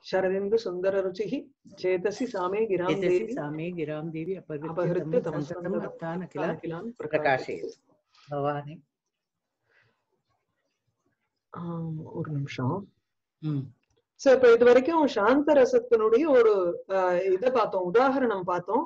शरदिन्दु सुन्दररुचिः चेतसि सामे गिरां एतस्य देवी सामे गिरां देवी अपहृत्य अपहृत्य तं तमः सन्ततम् अर्थान् अखिलान् अखिलान् प्रकाशयतु भवानि ஆம், ஒரு நிமிஷம் ம், சோ இப்ப இது வரைக்கும் சாந்த ரசத்தினுடைய ஒரு அஹ், இத பார்த்தோம் உதாரணம் பார்த்தோம்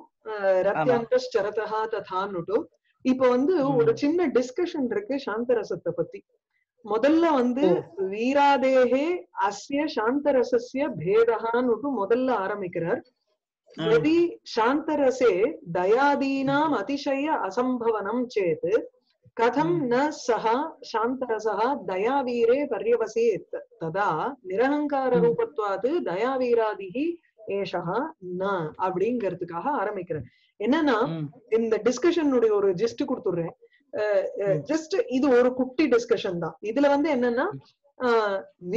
ரத்யந்தரதா ததான்னுட்டு இப்ப வந்து ம். ஒரு சின்ன டிஸ்கஷன் இருக்கு சாந்த ரசத்தை பத்தி முதல்ல வந்து வீராதேகே அஸ்ய சாந்த ரசஸ்ய பேதகான்னுட்டு முதல்ல ஆரம்பிக்கிறார் ஆ. यदि शान्तरसे दयादीनाम् अतिशय असम्भवनं चेत् कथं हम्म। न सः शान्तरसः दयावीरे पर्यवसेत् तदा निरहङ्काररूपत्वात् दयावीरादिः ஏஷா ந அப்படிங்கிறதுக்காக ஆரம்பிக்கிறேன் என்னன்னா ம், இந்த டிஸ்கஷனுடைய ஒரு ஜிஸ்ட் கொடுத்துடுறேன் ம். ஜஸ்ட் இது ஒரு குட்டி டிஸ்கஷன் தான் இதுல வந்து என்னன்னா அஹ்,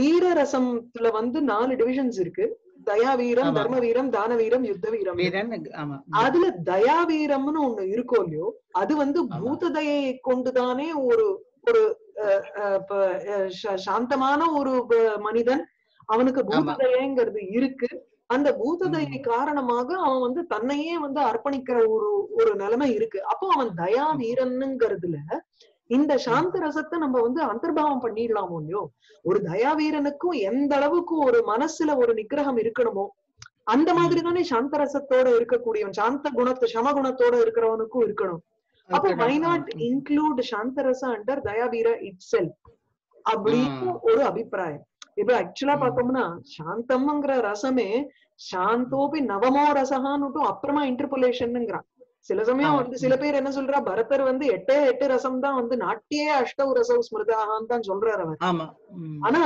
வீரரசம்ல வந்து நாலு டிவிஷன்ஸ் இருக்கு தயா வீரம் ஆமா. தர்ம வீரம் தான வீரம் யுத்த வீரம் வீரன் ஆமா ம், அதுல தயா வீரம்னு ஒண்ணு இருக்கோ இல்லையோ அது வந்து ஆமா. பூத தயையை கொண்டுதானே ஒரு ஒரு அஹ், அஹ், இப்ப, அஹ், சா- சாந்தமான ஒரு ப- மனிதன் அவனுக்கு பூத ஆமா. தயைங்கிறது இருக்கு அந்த பூத தயை காரணமாக அவன் வந்து தன்னையே வந்து அர்ப்பணிக்கிற ஒரு ஒரு நிலைமை இருக்கு அப்போ அவன் தயா வீரனுங்கிறதுல இந்த சாந்த ரசத்தை நம்ம வந்து அந்தர்பாவம் பண்ணிடலாமோ இல்லையோ ஒரு தயா வீரனுக்கும் எந்த அளவுக்கு ஒரு மனசுல ஒரு நிக்கிரகம் இருக்கணுமோ அந்த மாதிரி தானே சாந்த ரசத்தோட இருக்கக்கூடியவன் சாந்த குணத்து சம குணத்தோட இருக்கிறவனுக்கும் இருக்கணும் அப்போ இருக்கணும். வை நாட் ம், இன்க்ளூட் சாந்தரச அண்டர் தயாவீர இட் செல்ஃப் அப்படின்னு ம். ஒரு அபிப்பிராயம் இப்ப ஆக்சுவலா ம். பார்த்தோம்னா சாந்தம்ங்கிற ரசமே சாந்தோபி நவமோ ரசகான்னுட்டும் அப்புறமா இன்டர்போலேஷன்ங்கிறான் சில சமயம் ஆமா. வந்து சில பேர் என்ன சொல்றா பரதர் வந்து எட்டே எட்டு ரசம் தான் வந்து நாட்டியே அஷ்டவ ரசவ ஸ்மிருதாகான்னு தான் சொல்றாரு அவர் ஆமா ம், ஆனா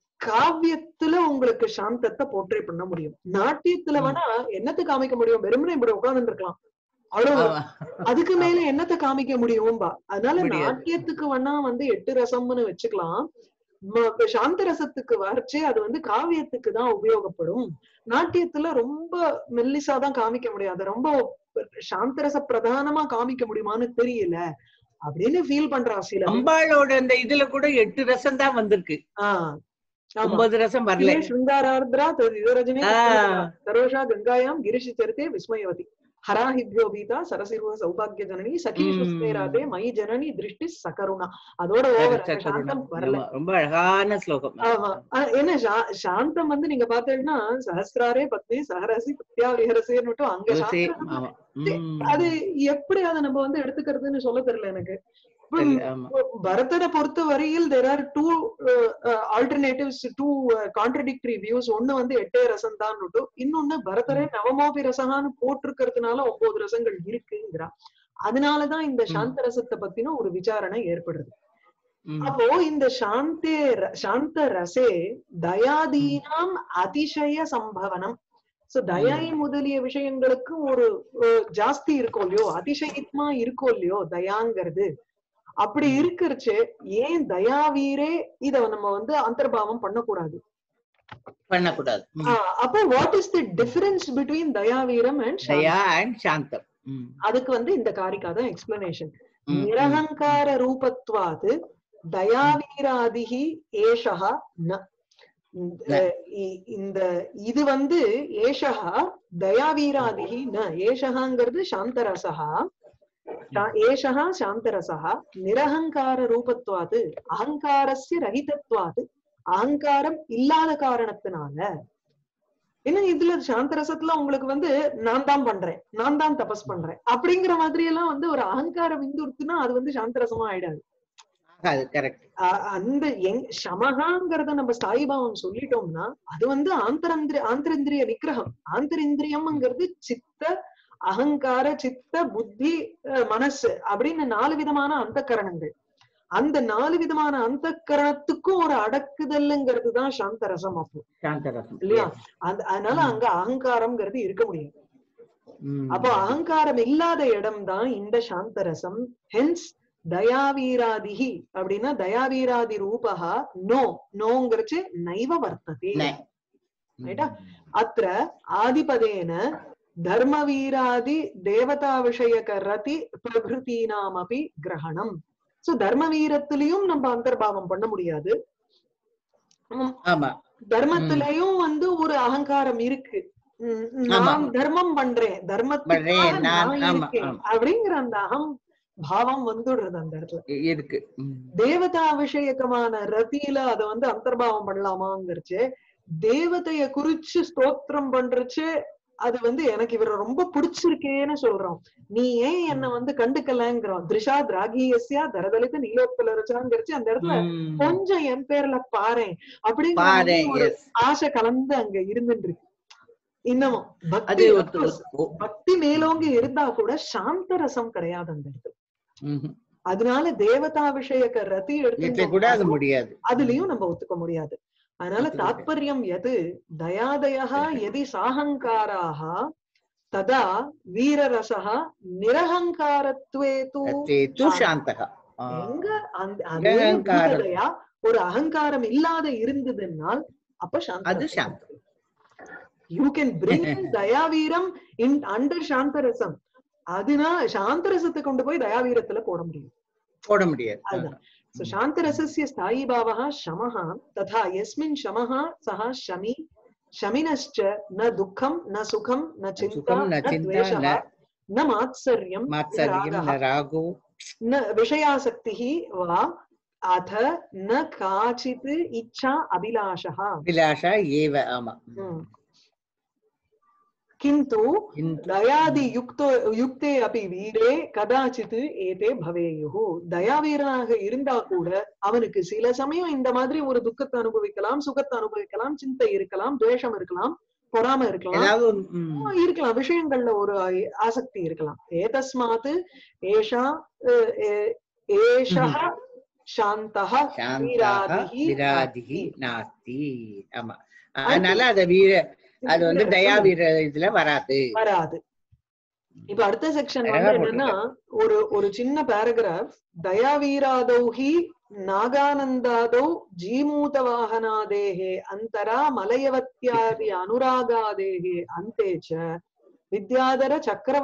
காவியத்துல உங்களுக்கு சாந்தத்தை போர்ட்ரே பண்ண முடியும் நாட்டியத்துல ம். வேணா என்னத்தை காமிக்க முடியும் வெறுமனே இப்படி உட்கார்ந்துட்டு இருக்கலாம் அவ்வளவு ஆமா. அதுக்கு மேல என்னத்தை காமிக்க முடியும்பா அதனால முடியாது. நாட்டியத்துக்கு வேணா வந்து எட்டு ரசம்னு வச்சுக்கலாம் ம- இப்ப சாந்த ரசத்துக்கு வரைச்சே அது வந்து காவியத்துக்கு தான் உபயோகப்படும் நாட்டியத்துல ரொம்ப மெல்லிசா தான் காமிக்க முடியாது ரொம்ப சாந்த ரச பிரதானமா காமிக்க முடியுமான்னு தெரியல அப்படின்னு ஃபீல் பண்றா சில பேர். அம்பாளோட அந்த இதுல கூட எட்டு ரசம் தான் வந்திருக்கு ஆஹ் ஆமா ஒன்பது ரசம் வரல இலே शृङ्गारार्द्रा तदिदरजने ஆ. सरोषा गङ्गायां गिरिशिचरिते विस्मयवति हराहिभ्यो भीता सरसिर्व सौभाग्य जननी सखी ம். सुस्मेराते मयि जननी दृष्टि सकरुणा அதோட ஓவர் சாந்தம் வரல ஆமா, ரொம்ப அழகான ஸ்லோகம் ஆமா அஹ் என்ன சா- சாந்தம் வந்து நீங்க பாத்தீங்கன்னா சஹஸ்ராரே பத்னி சஹரசி பத்யா விஹரசேன்னு அங்க ருசி, சாந்தம் ஆமா ம், அது எப்படி அதை நம்ம வந்து எடுத்துக்கிறதுன்னு சொல்ல தெரியல எனக்கு தெரியல, ஆமா பரதனை பொறுத்த வரையில் there are two alternatives two contradictory views ஒண்ணு வந்து எட்டே ரசம் தான் இன்னொன்னு பரதரே நவமோபி ரசகான்னு போட்டிருக்கிறதுனால ஒன்பது ரசங்கள் இருக்குங்கிறா அதனாலதான் இந்த ம். சாந்த ரசத்தை பத்தின ஒரு விசாரணை ஏற்படுது ம், அப்போ இந்த சாந்தே ர- சாந்த ரசே தயாதீனாம் அதிசய சம்பவனம் சோ தயை முதலிய விஷயங்களுக்கு ஒரு அஹ், ஜாஸ்தி இருக்கும் இல்லையோ அதிசயமா இருக்கும் இல்லையோ தயாங்கிறது அப்படி ம். இருக்கிறச்சு ஏன் தயாவீரே இத நம்ம வந்து அந்தர்பாவம் பண்ணக்கூடாது பண்ணக்கூடாது ம். ஆஹ் அப்போ what is the difference between தயாவீரம் அண்ட் தயா அண்ட் சாந்தம் ம், அதுக்கு வந்து இந்த காரிக்கா தான் எக்ஸ்பிளனேஷன் ம், ம். நிரகங்கார ரூபத்வாது தயாவீராதிகி ஏஷா ந இந்த இ- இந்த இது வந்து ஏஷா தயாவீராதிகி ந ஏஷகாங்கிறது சாந்தரசா சா- ஏஷா சாந்தரசா நிரகங்கார ரூபத்வாது அகங்காரஸ்ய ரஹிதத்வாது அகங்காரம் இல்லாத காரணத்தினால என்ன இதுல சாந்தரசத்துல உங்களுக்கு வந்து நான் தான் பண்றேன் நான் தான் தபஸ் பண்றேன் அப்படிங்கிற மாதிரி எல்லாம் வந்து ஒரு அகங்காரம் இந்துருத்துனா அது வந்து சாந்தரசமா ஆயிடாது அது கரெக்ட் அ- அந்த எங் சமகாங்கிறத நம்ம ஸ்தாயிபாவம் சொல்லிட்டோம்னா அது வந்து ஆந்தரந்திரி ஆந்தரந்திரிய நிக்கிரகம் ஆந்தரிந்திரியம்ங்கிறது சித்த அகங்கார சித்த புத்தி அஹ், மனசு அப்படின்னு நாலு விதமான அந்த கரணங்கள் அந்த நாலு விதமான அந்த கரணத்துக்கும் ஒரு அடக்குதல்ங்கிறது தான் சாந்தரசம் அப்போ சாந்தரசம் இல்லையா? அந்த அதனால ம். அங்க அகங்காரம்ங்கிறது இருக்க முடியாது ம். அப்போ அகங்காரம் இல்லாத இடம் தான் இந்த சாந்தரசம் ஹென்ஸ் தயாவீராதிகி அப்படின்னா தயாவீராதி ரூபா நோ நோங்கிறச்சு நைவ வர்த்ததே ந. ரைட்டா? அத்திர ஆதிபதேன தர்மவீராதி தேவதா விஷயக ரதி பிரபிருத்தீனாமபி கிரகணம் சோ தர்மவீரத்திலையும் நம்ம அந்தர்பாவம் பண்ண முடியாது உம், ஆமா தர்மத்திலயும் வந்து ஒரு அகங்காரம் இருக்கு உம் ஆமா. நான் தர்மம் பண்றேன் தர்மத்துக்காக பண்றேன், நான், நான் ஆமா, இருக்கேன் ஆமா. அப்படிங்கிற அந்த அகம் பாவம் வந்துடுறது அந்த இடத்துல இ- இருக்கு ம். தேவதா விஷயக்கமான ரதியில அத வந்து அந்தர்பாவம் பண்ணலாமாங்கிறச்சு தேவதைய குறிச்சு ஸ்தோத்திரம் பண்றச்சு அது வந்து எனக்கு இவரை ரொம்ப பிடிச்சிருக்கேன்னு சொல்றோம் நீ ஏன் என்ன வந்து கண்டுக்கலங்கிறோம் திரிஷா திராகியஸ்யா தரதலித நீலோத்பல ரச்சாங்கிறச்சு அந்த இடத்துல ம். கொஞ்சம் என் பேர்ல பாரேன் அப்படிங்கிற பாரு மாதிரி ஒரு yes. ஆசை கலந்து அங்க இருந்துட்டு இருக்கு இன்னமும் அது பக்தி ஒத்து- of course, ஒ- பக்தி மேலோங்கி இருந்தா கூட சாந்த ரசம் கிடையாது அந்த இடத்துல ம்ஹும். அதனால தேவதா விஷயக்க ரதி இதுல எடுத்து கூட அது முடியாது அதுலயும் நம்ம ஒத்துக்க முடியாது அதனால ஒத்துக்க தாத்பரியம் எது தயாதயா எதி சாஹங்காராக ததா வீரரசः நிரகங்காரத்வே தூ சேத்து சாந்தகா ஆ. எங்க அந்த அதே நிரகங்காரம். பூததையா ஒரு அகங்காரம் இல்லாத இருந்ததுனால் அப்ப அது சாந்த சாந்தம் யூ கேன் பிரிங் தயாவீரம் இன் அண்டர் சாந்தரசம் அதுனா சாந்தரசத்தை கொண்டு போய் தயாவீரத்துல போட முடியும் போட முடியாது அதுதான். So शान्तरसस्य स्थायी भावः शमः तथा यस्मिन् शमः सः शमी शमिनश्च न दुःखं न सुखं न चिन्ता सुखं न न चिन्ता द्वेषः न न मात्सर्यं न मात्सर्यं रागः न रागो न विषयासक्तिः वा अथ न काचित् इच्छा अभिलाषः அபிலாஷா ஏவ ஆமா हम्म। किन्तु இந்த- दयादि युक्तो युक्ते अपि வீரே கதாச்சித் ஏதே பவேயுः தயாவீரனாக இருந்தா கூட அவனுக்கு சில சமயம் இந்த மாதிரி ஒரு துக்கத்தை அனுபவிக்கலாம் சுகத்தை அனுபவிக்கலாம் சிந்தை இருக்கலாம் துவேஷம் இருக்கலாம் பொறாம இருக்கலாம் ஏதாவது ஒரு- ம். இருக்கலாம் விஷயங்கள்ல ஒரு ஆ- ஆசக்தி இருக்கலாம் ஏதஸ்மாத் ஏஷா அஹ், ஏ- ஏஷः சாந்தः சாந்தः வீராதிஹி விராதிகி நாஸ்தி ஆமா அதனால அத வீர அது வந்து தயா வீர இதுல வராது வராது இப்ப அடுத்த செக்ஷன் அழகா வந்து என்னன்னா ஒரு ஒரு சின்ன பேராகிராஃப் தயாவீராதௌஹி நாகானந்தாதௌ ஜீமூத வாகனாதேஹே அந்தரா மலயவத்யாதி அனுராகாதேஹே அந்தே ச வித்யாதர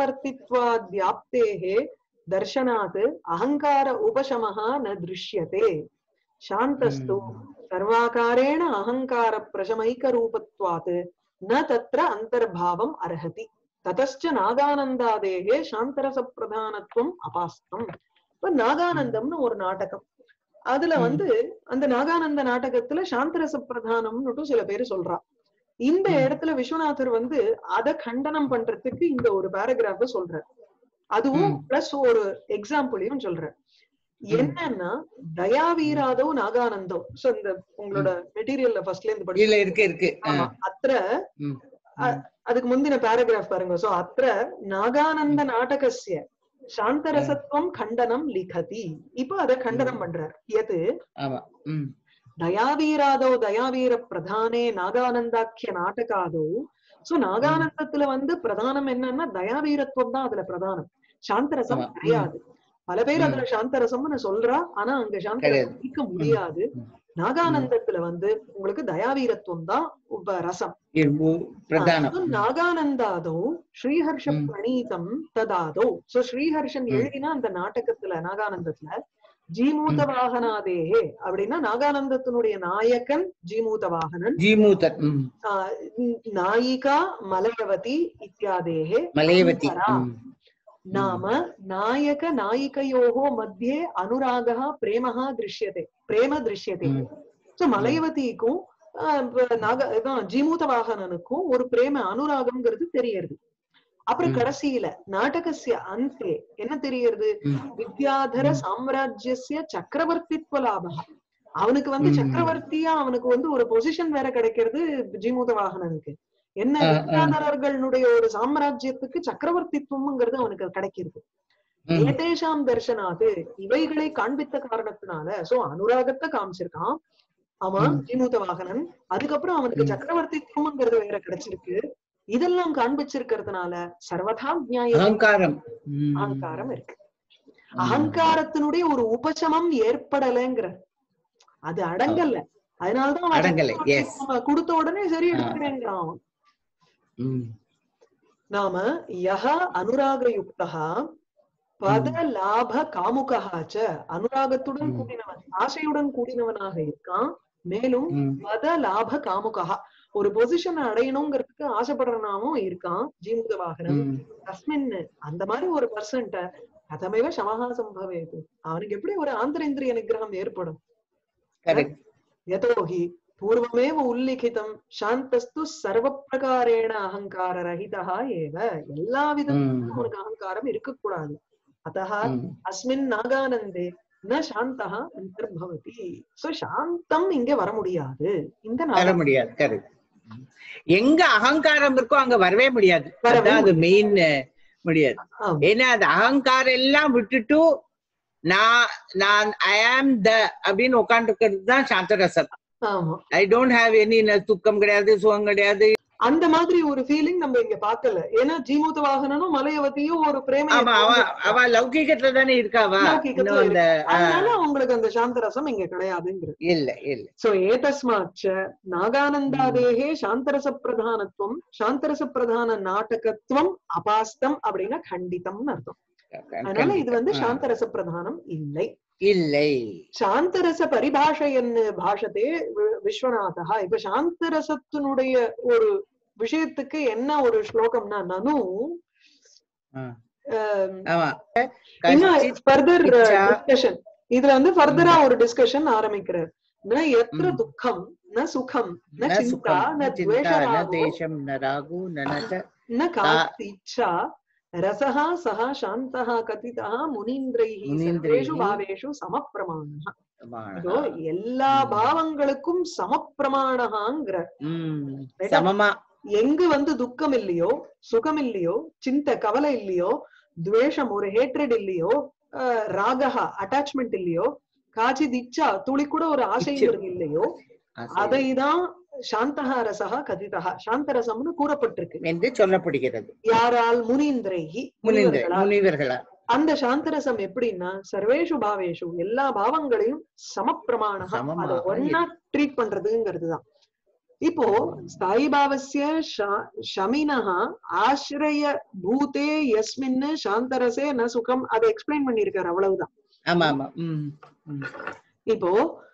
சக்கரவர்த்தித்வாத்யாப்தேஹே தர்ஷனாத் அகங்கார உபசமः ந திருஷ்யते சாந்தஸ்து சர்வாகாரேण அகங்கார பிரசமைக்கரூபத்வாத் न तत्र अन्तर्भावम् अर्हति ततश्च नागानन्दादेः சாந்தரசப்பிரதானத்துவம் அபாஸ்தம் இப்ப நாகானந்தம்னு ஒரு நாடகம் அதுல ம். வந்து அந்த நாகானந்த நாடகத்துல சாந்தரச பிரதானம்னுட்டும் சில பேர் சொல்றா இந்த ம். இடத்துல விஸ்வநாதர் வந்து அத கண்டனம் பண்றதுக்கு இந்த ஒரு பேராகிராஃப் சொல்றார் அதுவும் ம். பிளஸ் ஒரு எக்ஸாம்பிளையும் சொல்றார் ம். என்னன்னா தயாவீராதோ நாகானந்தோ சோ இந்த உங்களோட மெட்டீரியல்ல ஃபர்ஸ்ட்ல இருந்து படிச்சு இதுல இருக்கு இருக்கு ஆ. ஆமா அத்திர ம். அ- அதுக்கு முந்தின பேராகிராஃப் பாருங்க சோ அத்திர நாகானந்த நாடகஸ்ய சாந்தரசத்துவம் கண்டனம் லிகதி இப்ப அத கண்டனம் பண்றார் எது ஆமா ம் தயாவீராதோ தயாவீர பிரதானே நாகானந்தாக்கிய நாடகாதோ சோ நாகானந்தத்துல வந்து பிரதானம் என்னன்னா தயாவீரத்துவம் தான் அதுல பிரதானம் சாந்தரசம் ஆமா. ம். கிடையாது பல பேர் ம். அதுல சாந்தரசம்னு சொல்றா ஆனா அங்க சாந்தரசம் கிடையாது. இருக்க முடியாது ம். நாகானந்தத்துல வந்து உங்களுக்கு தயாவீரத்துவம் தான் உப ரசம் இது பிரதானம் அது நாகானந்தாதோ ஸ்ரீஹர்ஷ ம். பிரணீதம் ததாதோ சோ ஸ்ரீஹர்ஷன் ம். எழுதினா அந்த நாடகத்துல நாகானந்தத்துல ஜீமூத வாகனாதேஹே அப்படின்னா நாகானந்தத்தினுடைய நாயகன் ஜீமூத வாகனன் ஜீமூதர் ம் ஆஹ் ந- நாயிகா மலயவதி இத்தியாதேஹே மலையவதி அந்தரா. ம். நாம நாயக நாயிகையோகோ மத்தியே அனுராகः பிரேமः திருஷ்யते பிரேம திருஷ்யते ம். சோ மலையவதிக்கும் ஆஹ் இப்ப நாக இதான் ஜீமூத வாகனனுக்கும் ஒரு பிரேம அனுராகம்ங்கிறது தெரியறது அப்புறம் ம். கடைசியில நாடகசிய அந்தே என்ன தெரியறது ம். வித்யாதர ம். சாம்ராஜ்யஸ்ய சக்கரவர்த்தித்வ லாபம் அவனுக்கு வந்து ம். சக்கரவர்த்தியா அவனுக்கு வந்து ஒரு பொசிஷன் வேற கிடைக்கிறது ஜீமூத வாகனனுக்கு என்ன ஆ, ஆ. வித்யாதரர்களுடைய ஒரு சாம்ராஜ்யத்துக்கு சக்கரவர்த்தித்துவம்ங்கிறது அவனுக்கு கிடைக்கிறது ம். ஏதேஷாம் தர்ஷனாது இவைகளை காண்பித்த காரணத்தினால சோ அனுராகத்தை காமிச்சிருக்கான் அவன் ம். ஜீமூத வாகனன் அதுக்கப்புறம் அவனுக்கு ம். சக்கரவர்த்தித்துவம்ங்கிறது வேற கிடைச்சிருக்கு இதெல்லாம் காண்பிச்சிருக்கிறதுனால சர்வதா நியாயம் அகங்காரம் ம். அகங்காரம் இருக்கு ம். அகங்காரத்தினுடைய ஒரு உபசமம் ஏற்படலைங்கிற அது அடங்கல அதனாலதான் அவன் அடங்கலை, yes. சக்கரவர்த்தித்துவம் கொடுத்த உடனே சரி எடுக்கிறேங்கிறான் அவன் ம். நாம யஹ அனுராகயுக்தா பத லாப காமுகா ச அனுராகத்துடன் ம். கூடினவன் ஆசையுடன் கூடினவனாக இருக்கான் மேலும் ம். மத லாப காமுகா ஒரு பொசிஷன் அடையணுங்கிறதுக்கு ஆசைப்படுறனாவும் இருக்கான் ஜீமுத வாகனம் ம். தஸ்மின் அந்த மாதிரி ஒரு பர்சன்ட்ட கதமேவ சமஹா சம்பவேது அவனுக்கு எப்படி ஒரு ஆந்தரேந்திரிய நிகிரகம் ஏற்படும் correct. யதோஹி பூர்வமேவ உல்லிখিতம் சாந்தஸ்து சர்வ பிரகாரேண அகங்கார ரஹிதா ஏவ எல்லா விதத்திலும் ம். அவனுக்கு அகங்காரம் இருக்கக்கூடாது அத்தः ம். அஸ்மின் நாகானந்தே ந சாந்தः அந்தர்பவதி சோ சாந்தம் இங்க வர முடியாது இந்த வர நாகா- முடியாது கரெக்ட் எங்க அகங்காரம் இருக்கோ அங்க வரவே முடியாது வரவே அதான் அது மெயின் முடியாது ஆமா. ஏன்னா அது அகங்காரம் எல்லாம் விட்டுட்டு நான் நான் ஐ ஆம் த அப்படின்னு உட்காந்துருக்கிறது தான் சாந்தரசம் ஆமா ஐ டோன்ட் ஹாவ் எனி துக்கம் கிடையாது சுகம் கிடையாது அந்த மாதிரி ஒரு ஃபீலிங் நம்ம இங்க பார்க்கல ஏன்னா ஜீமூத வாகனனும் மலையவதியும் ஒரு பிரேம ஆமா அவ அவ லௌகிகத்துல தானே இருக்காவா லௌகிகத்துல இன்னும் அந்த ஆ, அதனால அவங்களுக்கு அந்த சாந்தரசம் இங்க கிடையாதுங்கிறது இல்ல இல்ல சோ ஏதஸ்மாச்ச நாகானந்தாதேகே சாந்தரச பிரதானத்துவம் சாந்தரச பிரதான நாடகத்துவம் அபாஸ்தம் அப்படின்னா கண்டிதம்னு அர்த்தம் அதனால இது வந்து ஆ, சாந்தரச பிரதானம் இல்லை இல்லை சாந்தரச பரிபாஷையன்னு பாஷத்தே வி- விஸ்வநாதா இப்ப சாந்தரசத்தினுடைய ஒரு விஷயத்துக்கு என்ன ஒரு ஸ்லோகம்னா நனு ஆ, ஆம், ஆமா இன்னும் கச்சித் ஃபர்தர் இச்சா. டிஸ்கஷன் இதுல வந்து ஃபர்தரா ஒரு டிஸ்கஷன் ஆரம்பிக்கிறார் ந எத்திர ம். துக்கம் ந சுகம் ந न சிந்தா सुखं ந न चिन्ता न द्वेषरागो देशं न रागो न न च न काचित् इच्छा रसः सः शान्तः कथितः मुनीन्द्रैः मुनीन्द्रैः सर्वेषु भावेषु समप्रमाणः प्रमाणः. இதோ எல்லா ம். பாவங்களுக்கும் சமப்பிரமாணகாங்கிற ம், Right? சமமா எங்கு வந்து துக்கம் இல்லையோ சுகம் இல்லையோ சிந்த கவலை இல்லையோ துவேஷம் ஒரு ஹேட்ரட் இல்லையோ அஹ், ராகஹா அட்டாச்மெண்ட் இல்லையோ காச்சித் இச்சா துளி கூட ஒரு ஆசைங்கிறது இல்லையோ ஆசை அதைதான் சாந்தஹா ரசகா கதிதா சாந்தரசம்னு கூறப்பட்டிருக்கு என்று சொல்லப்படுகிறது யாரால் முனீந்திரைகி முனிந்த முனிவர்களால். முனிவர்களா அந்த சாந்தரசம் எப்படின்னா சர்வேஷு பாவேஷு எல்லா பாவங்களையும் சமப்பிரமாணம் சமமாக அதை ஒன்னா ட்ரீட் பண்றதுங்கிறதுதான் இப்போ ஸ்தாயி பாவசிய ஷ- ஷமினஹா ஆசிரய பூதே யஸ்மின்னு சாந்தரசே ந சுகம் அதை எக்ஸ்பிளைன் பண்ணிருக்காரு அவ்வளவுதான் ஆமா ஆமா ம், ம். இப்போ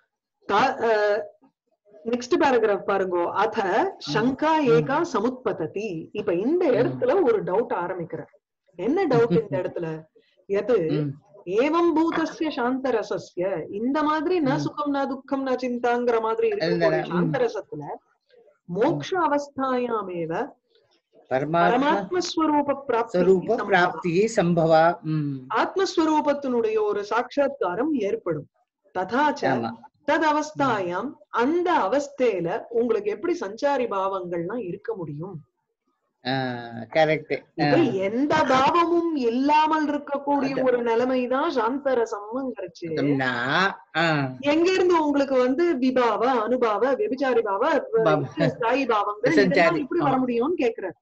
நெக்ஸ்ட் பேராகிராஃப் பாருங்க அத சங்கா ஏகா சமுத்பததி இப்ப இந்த இடத்துல ஒரு டவுட் ஆரம்பிக்கிறார் என்ன டவுட் இந்த இடத்துல எது ம். ஏவம் பூதஸ்ய சாந்தரசஸ்ய இந்த மாதிரி ந ம். சுகம் ந துக்கம் ந சிந்தாங்கிற மாதிரி இருக்கக்கூடிய ம். சாந்தரசத்துல மோக்ஷ அவஸ்தாயாமேவ பரமாத்ம பரமாத்மஸ்வரூப பிராப்தி ஸ்வரூப சம்பவா. பிராப்தி சம்பவா ம். ஆத்மஸ்வரூபத்தினுடைய ஒரு சாட்சாத்காரம் ஏற்படும் ததாச்ச ஆமா தத் அவஸ்தாயாம் அந்த அவஸ்தையில உங்களுக்கு எப்படி சஞ்சாரி பாவங்கள்லாம் இருக்க முடியும் கரெக்ட் இப்ப எந்த பாவமும் இல்லாமல் இருக்கக்கூடிய ஒரு நிலைமைதான் சாந்தரசம்ங்கிறச்சு எங்க இருந்து உங்களுக்கு வந்து விபாவ அனுபாவ விபிச்சாரி பாவ பாவ. இது ஸ்தாயி பாவங்கள் சஞ்சாரி. இதெல்லாம் எப்படி வர முடியும்னு கேக்குறாரு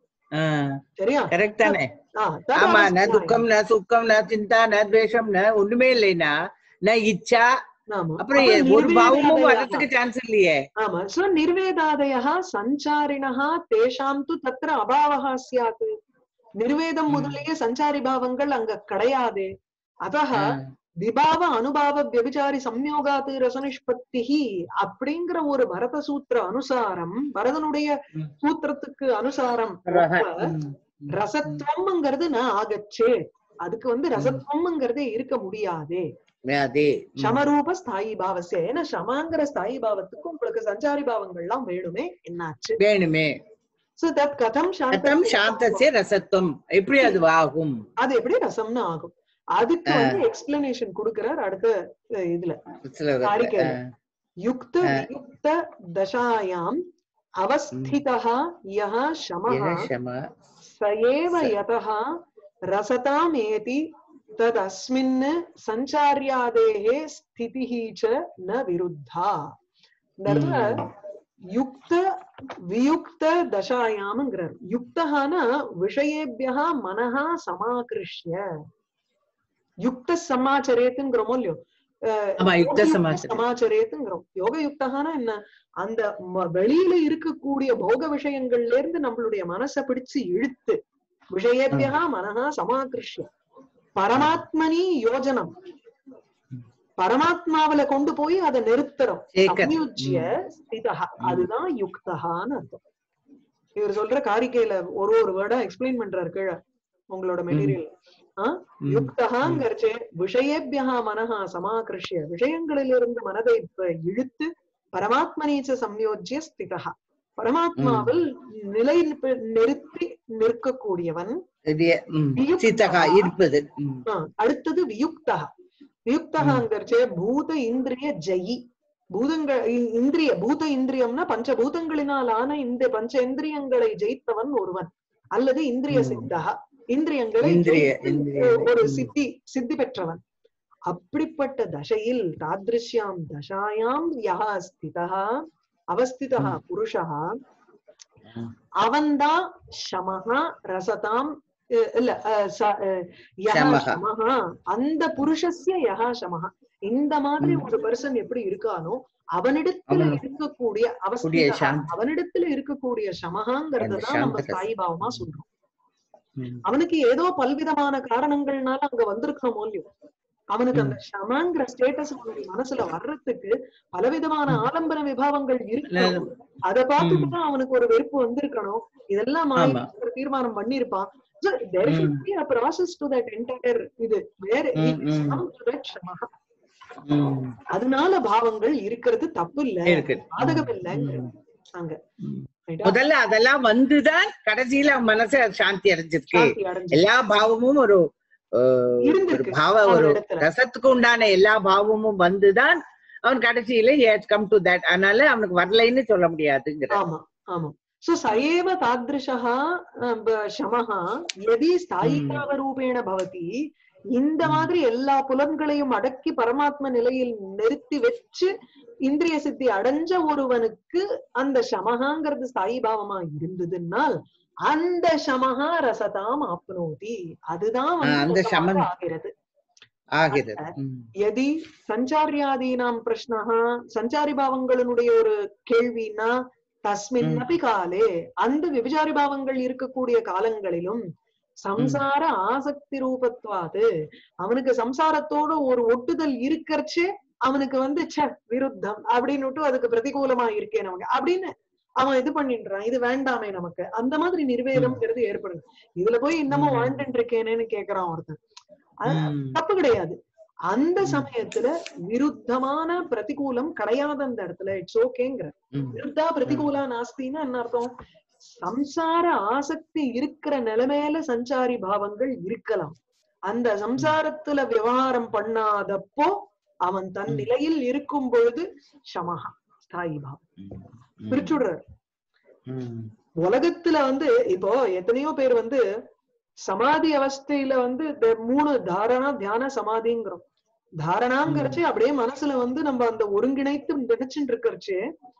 சரியா கரெக்ட் தானே ஆ, தத் ஆமா ந அவஸ்தாயாம். துக்கம் ந சுக்கம் ந சிந்தா ந துவேஷம் ந ஒண்ணுமே இல்லைனா ந இச்சா ஆமா. அப்புறம் அப்ப எ- ஒரு பாவமும் நிர்வேதாதயः. வர்றதுக்கு சான்ஸ் இல்லையே ஆமா சோ நிர்வேதாதயः சஞ்சாரிணः தேஷாம் து தத்ர அபாவः ஸ்யாத் நிர்வேதம் ம். முதலிய சஞ்சாரி பாவங்கள் அங்க கிடையாது அதஹ ஆ, விபாவ அனுபாவ வியபிச்சாரி சம்யோகாத்து ரசனிஷ்பத்திஹி அப்படிங்கிற ஒரு பரத சூத்திர அனுசாரம் பரதனுடைய ம். சூத்திரத்துக்கு அனுசாரம் ரஹ, ஒப்ப ம், ம், ரசத்துவம்ங்கிறது நான் ஆகச்சே அதுக்கு வந்து ரசத்துவம்ங்கிறதே இருக்க முடியாதே ம். அதே ம். சமரூப ஸ்தாயி பாவசிய ஏன்னா சமாங்கிற ஸ்தாயி பாவத்துக்கு உங்களுக்கு சஞ்சாரி பாவங்கள்லாம் வேணுமே என்னாச்சு வேணுமே சோ தத் கதம் கதம் சாந்தம் சாந்தசிய ரசத்துவம் எப்படி அது ஆகும் அது எப்படி ரசம்னு ஆகும் அதுக்கு வந்து எக்ஸ்பிளனேஷன் கொடுக்கிறார் அடுத்த அஹ், இதுல சில விதத்துல. காரிக்கையில. யுக்த ஆ. வியுக்த தசாயாம் அவஸ்திதः யः ஆ, शमः என சம स एव यतः रसतामेति तदस्मिन् सञ्चार्यादेः स्थितिः च न विरुद्धा இந்த இடத்துல ம். யுக்த வியுக்த தசாயாம்ங்கிறார் யுக்தஹான விஷயேபியா மனஹா சமாகிருஷ்ய யுக்த சமாச்சரேத்துங்கிறோமோ இல்லையோ அஹ் ஆமா, யுக்த யோகயுக்த சமாச்சரே. சமாச்சரேத்துங்கிறோம் யோக யுக்தகான என்ன அந்த ம- வெளியில இருக்கக்கூடிய போக விஷயங்கள்ல இருந்து நம்மளுடைய மனசை பிடிச்சு இழுத்து விஷயேபியா மனஹா சமாகிருஷ்ய பரமாத்மனி யோஜனம் பரமாத்மாவில கொண்டு போய் அதை நிறுத்துறோம் சேர்க்க- சம்யுஜ்ய ஸ்திதா அதுதான் யுக்தகான்னு அர்த்தம் இவர் சொல்ற காரிக்கையில ஒரு ஒரு வேர்டா எக்ஸ்பிளைன் பண்றாரு கீழே உங்களோட மெட்டீரியல் ம். யுக்தகாங்கிறச்சே விஷயேபியா மனஹா சமாகிருஷ்ய விஷயங்களிலிருந்து மனதை இப்ப இழுத்து பரமாத்மனீச்ச சம்யோஜ்ய ஸ்திதா பரமாத்மாவில் நிலை நிறுத்தி நிற்கக்கூடியவன் இது, ம், வியுக்தகா. சித்தகா இருப்பது ம். ஆ, அடுத்தது வியுக்தா வியுக்தகாங்கிறச்சே பூத இந்திரிய ஜெயி பூதங்கள் இ- இந்திரிய பூத இந்திரியம்னா பஞ்சபூதங்களினால் ஆன இந்த பஞ்ச இந்திரியங்களை ஜெயித்தவன் ஒருவன் அல்லது இந்திரிய ம். சித்தா இந்திரியங்களை இந்திரிய ஜெயித்து, இந்திரிய ஒரு ம். சித்தி சித்தி பெற்றவன் அப்படிப்பட்ட தசையில் தாதிருஷ்யாம் தசாயாம் யஹா ஸ்திதா அவஸ்திதா ம். புருஷா ம். அவன்தான் ஷமஹா ரசதாம் அஹ் இல்ல அஹ் ச- அஹ் யஹா ஷமஹ. ஷமஹா அந்த புருஷஸ்ய யஹா ஷமஹா இந்த மாதிரி ம். ஒரு பர்சன் எப்படி இருக்கானோ அவனிடத்துல அவன் இருக்கக்கூடிய கூடிய அவஸ்திதா சாந்தி. அவனிடத்துல இருக்கக்கூடிய ஷமஹாங்கிறத அந்த தான் நம்ம சாந்தகஸ். சாய்பாவமா சொல்றோம் ம். அவனுக்கு ஏதோ பல்விதமான காரணங்கள்னால அங்க வந்திருக்கோம் மூலியம் அவனுக்கு அந்த ஷமங்கிற ஸ்டேட்டஸ் அவனுடைய மனசுல வர்றதுக்கு பலவிதமான ம். ஆலம்பன விபாவங்கள் இருக்கணும் அத பார்த்துட்டு தான் அவனுக்கு ஒரு வெறுப்பு வந்திருக்கணும் இதெல்லாம் மாயை ஆமா. ஒரு தீர்மானம் பண்ணிருப்பான் So, there should ம். be a process to that entire இது where it ம், ம். comes to that ஷமஹா. ம். அதனால பாவங்கள் இருக்கிறது தப்பு இல்ல இருக்கு பாதகம் இல்லைங்க ம். அங்க ம். ரைட்டா? முதல்ல அதெல்லாம் வந்துதான் கடைசியில அவன் மனசு சாந்தி அடைஞ்சிருக்கு சாந்தி அடைஞ்சு எல்லா பாவமும் ஒரு அஹ், ஒரு இருந்திருக்கு பாவ ஒரு அவனிடத்துல. ரசத்துக்கு உண்டான எல்லா பாவமும் வந்துதான் அவன் கடைசியில கம் டு தட் அதனால அவனுக்கு வரலைன்னு சொல்ல முடியாதுங்கிற ஆமா ஆமா சோ சயேவ தாத்ருஷः அஹ், ப- சமஹா எதி ஸ்தாயிகாவரூபேண பவதி இந்த ம். மாதிரி எல்லா புலன்களையும் அடக்கி பரமாத்ம நிலையில் நிறுத்தி வச்சு இந்திரிய சித்தி அடைஞ்ச ஒருவனுக்கு அந்த சமஹாங்கிறது ஸ்தாயி பாவமா இருந்ததுன்னால் அந்த சமஹா ரசதாம் ஆப்னோதி அதுதான் வந்து ஆஹ், அந்த சொந்தமாக சமன். ஆகிறது ஆகிறது ம். எதி சஞ்சாரியாதீனாம் பிரஷ்னஹ சஞ்சாரி பாவங்களினுடைய ஒரு கேள்வினா தஸ்மின் ம். அப்பி காலே அந்த விபச்சாரி பாவங்கள் இருக்கக்கூடிய காலங்களிலும் சம்சார ஆசக்தி ரூபத்வாது அவனுக்கு சம்சாரத்தோட ஒரு ஒட்டுதல் இருக்கறச்சே அவனுக்கு வந்து ச்ச விருத்தம் அப்படின்னுட்டு அதுக்கு பிரதிகூலமா இருக்கே நமக்கு அப்படின்னு அவன் இது பண்ணின்றான் இது வேண்டாமே நமக்கு அந்த மாதிரி நிர்வேதம்ங்கிறது ஏற்படுது இதுல போய் இன்னமும் ம். வாழ்ந்துட்டு இருக்கேனேன்னு கேக்குறான் ஒருத்தன் அது ம். தப்பு கிடையாது அந்த ம். சமயத்துல விருத்தமான பிரதிகூலம் கிடையாது அந்த இடத்துல இட்ஸ் ஓகேங்கிற ம். விருத்தா பிரதிகூலா நாஸ்தின்னு என்ன அர்த்தம் சம்சார ஆசக்தி இருக்கிற நிலைமையில சஞ்சாரி பாவங்கள் இருக்கலாம் அந்த சம்சாரத்துல விவகாரம் பண்ணாதப்போ அவன் தன் ம். நிலையில் இருக்கும் பொழுது சமஹா ஸ்தாயி பாவம் ம். பிரிச்சுடுறார் ம். உலகத்துல வந்து இப்போ எத்தனையோ பேர் வந்து சமாதி அவஸ்தையில வந்து இந்த மூணு தாரணா தியான சமாதிங்கிறோம் தாரணாங்கிறச்சு அப்படியே மனசுல வந்து நம்ம அந்த ஒருங்கிணைத்து நினைச்சுட்டு இருக்கிறச்சு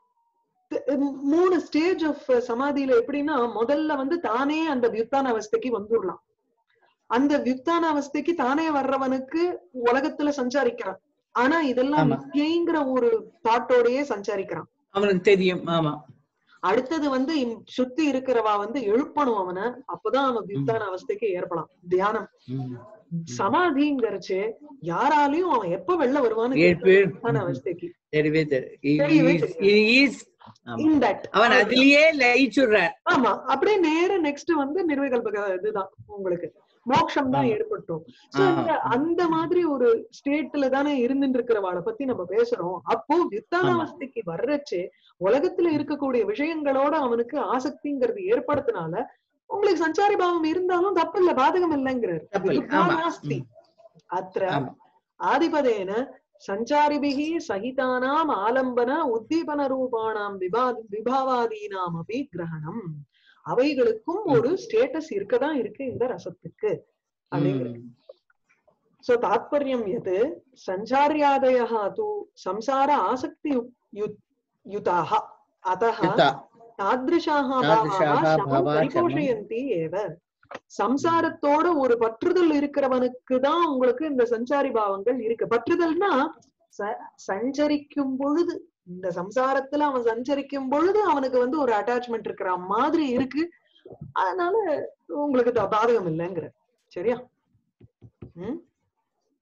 மூணு ஸ்டேஜ் ஆஃப் சமாதியில எப்படின்னா முதல்ல வந்து தானே அந்த வியுத்தான அவஸ்தைக்கு வந்துடலாம் அந்த வியுத்தான அவஸ்தைக்கு தானே வர்றவனுக்கு உலகத்துல சஞ்சாரிக்கிறான் ஆனா இதெல்லாம் ஆமா. மித்தியைங்கிற ஒரு தாட்டோடயே சஞ்சாரிக்கிறான் அவனுக்கு தெரியும் ஆமா அடுத்தது வந்து இம்- சுத்தி இருக்கிறவா வந்து எழுப்பணும் அவனை அப்பதான் அவன் வித்தான அவஸ்தைக்கு ஏற்பலாம் தியானம் ம். சமாதிங்கிறச்சு யாராலையும் அவன் எப்ப வெளில வருவான்னு ஏழு பேர் வித்தான அவஸ்தைக்கு தெரியவே தெரியவே தெரியும் He is- ஆமா. In that. அவன் அதுலயே லயிச்சுடுறார் ஆமா அப்படியே நேர நெக்ஸ்ட் வந்து நிர்விகல்பக இதுதான் உங்களுக்கு மோட்சம் தான் ஆமா. ஏற்பட்டோம் சோ ஆ. இந்த அந்த மாதிரி ஒரு ஸ்டேட்ல தானே இருந்துட்டு இருக்கிறவாளை பத்தி நம்ம பேசுறோம் அப்போ வித்தான ஆமா. அவஸ்தைக்கு வர்றச்சு உலகத்துல இருக்கக்கூடிய விஷயங்களோட அவனுக்கு ஆசக்திங்கிறது ஏற்படுத்தினால உங்களுக்கு சஞ்சாரி பாவம் இருந்தாலும் தப்பு இல்ல பாதகம் இல்லைங்கிறார் தப்பு இல்ல. ஆமா. நாஸ்தி ம். அத்திர ஆமா. ஆதிபதேன சஞ்சாரிபிகி சகிதானாம் ஆலம்பன உத்தீபன ரூபானாம் விபா விபாவாதீனாம் அபி கிரகணம் அவைகளுக்கும் ஒரு ஸ்டேட்டஸ் இருக்கதான் இருக்கு இந்த ரசத்துக்கு அப்படிங்கிறது ம். சோ தாத்பரியம் எது சஞ்சாரியாதயः தூ சம்சார ஆசக்தி யுதாக அத்தः யுதா. தாத்ருஷாः தாத்ருஷாः பாவாः சமம் பாவா பரிபோஷயந்தி ஏவ சம்சாரத்தோட ஒரு பற்றுதல் இருக்கிறவனுக்கு தான் உங்களுக்கு இந்த சஞ்சாரி பாவங்கள் இருக்கு பற்றுதல்னா ச- சஞ்சரிக்கும் பொழுது இந்த சம்சாரத்துல அவன் சஞ்சரிக்கும் பொழுது அவனுக்கு வந்து ஒரு அட்டாச்மெண்ட் இருக்கிற மாதிரி இருக்கு அதனால உங்களுக்கு த- பாதகம் இல்லைங்கிற சரியா ம்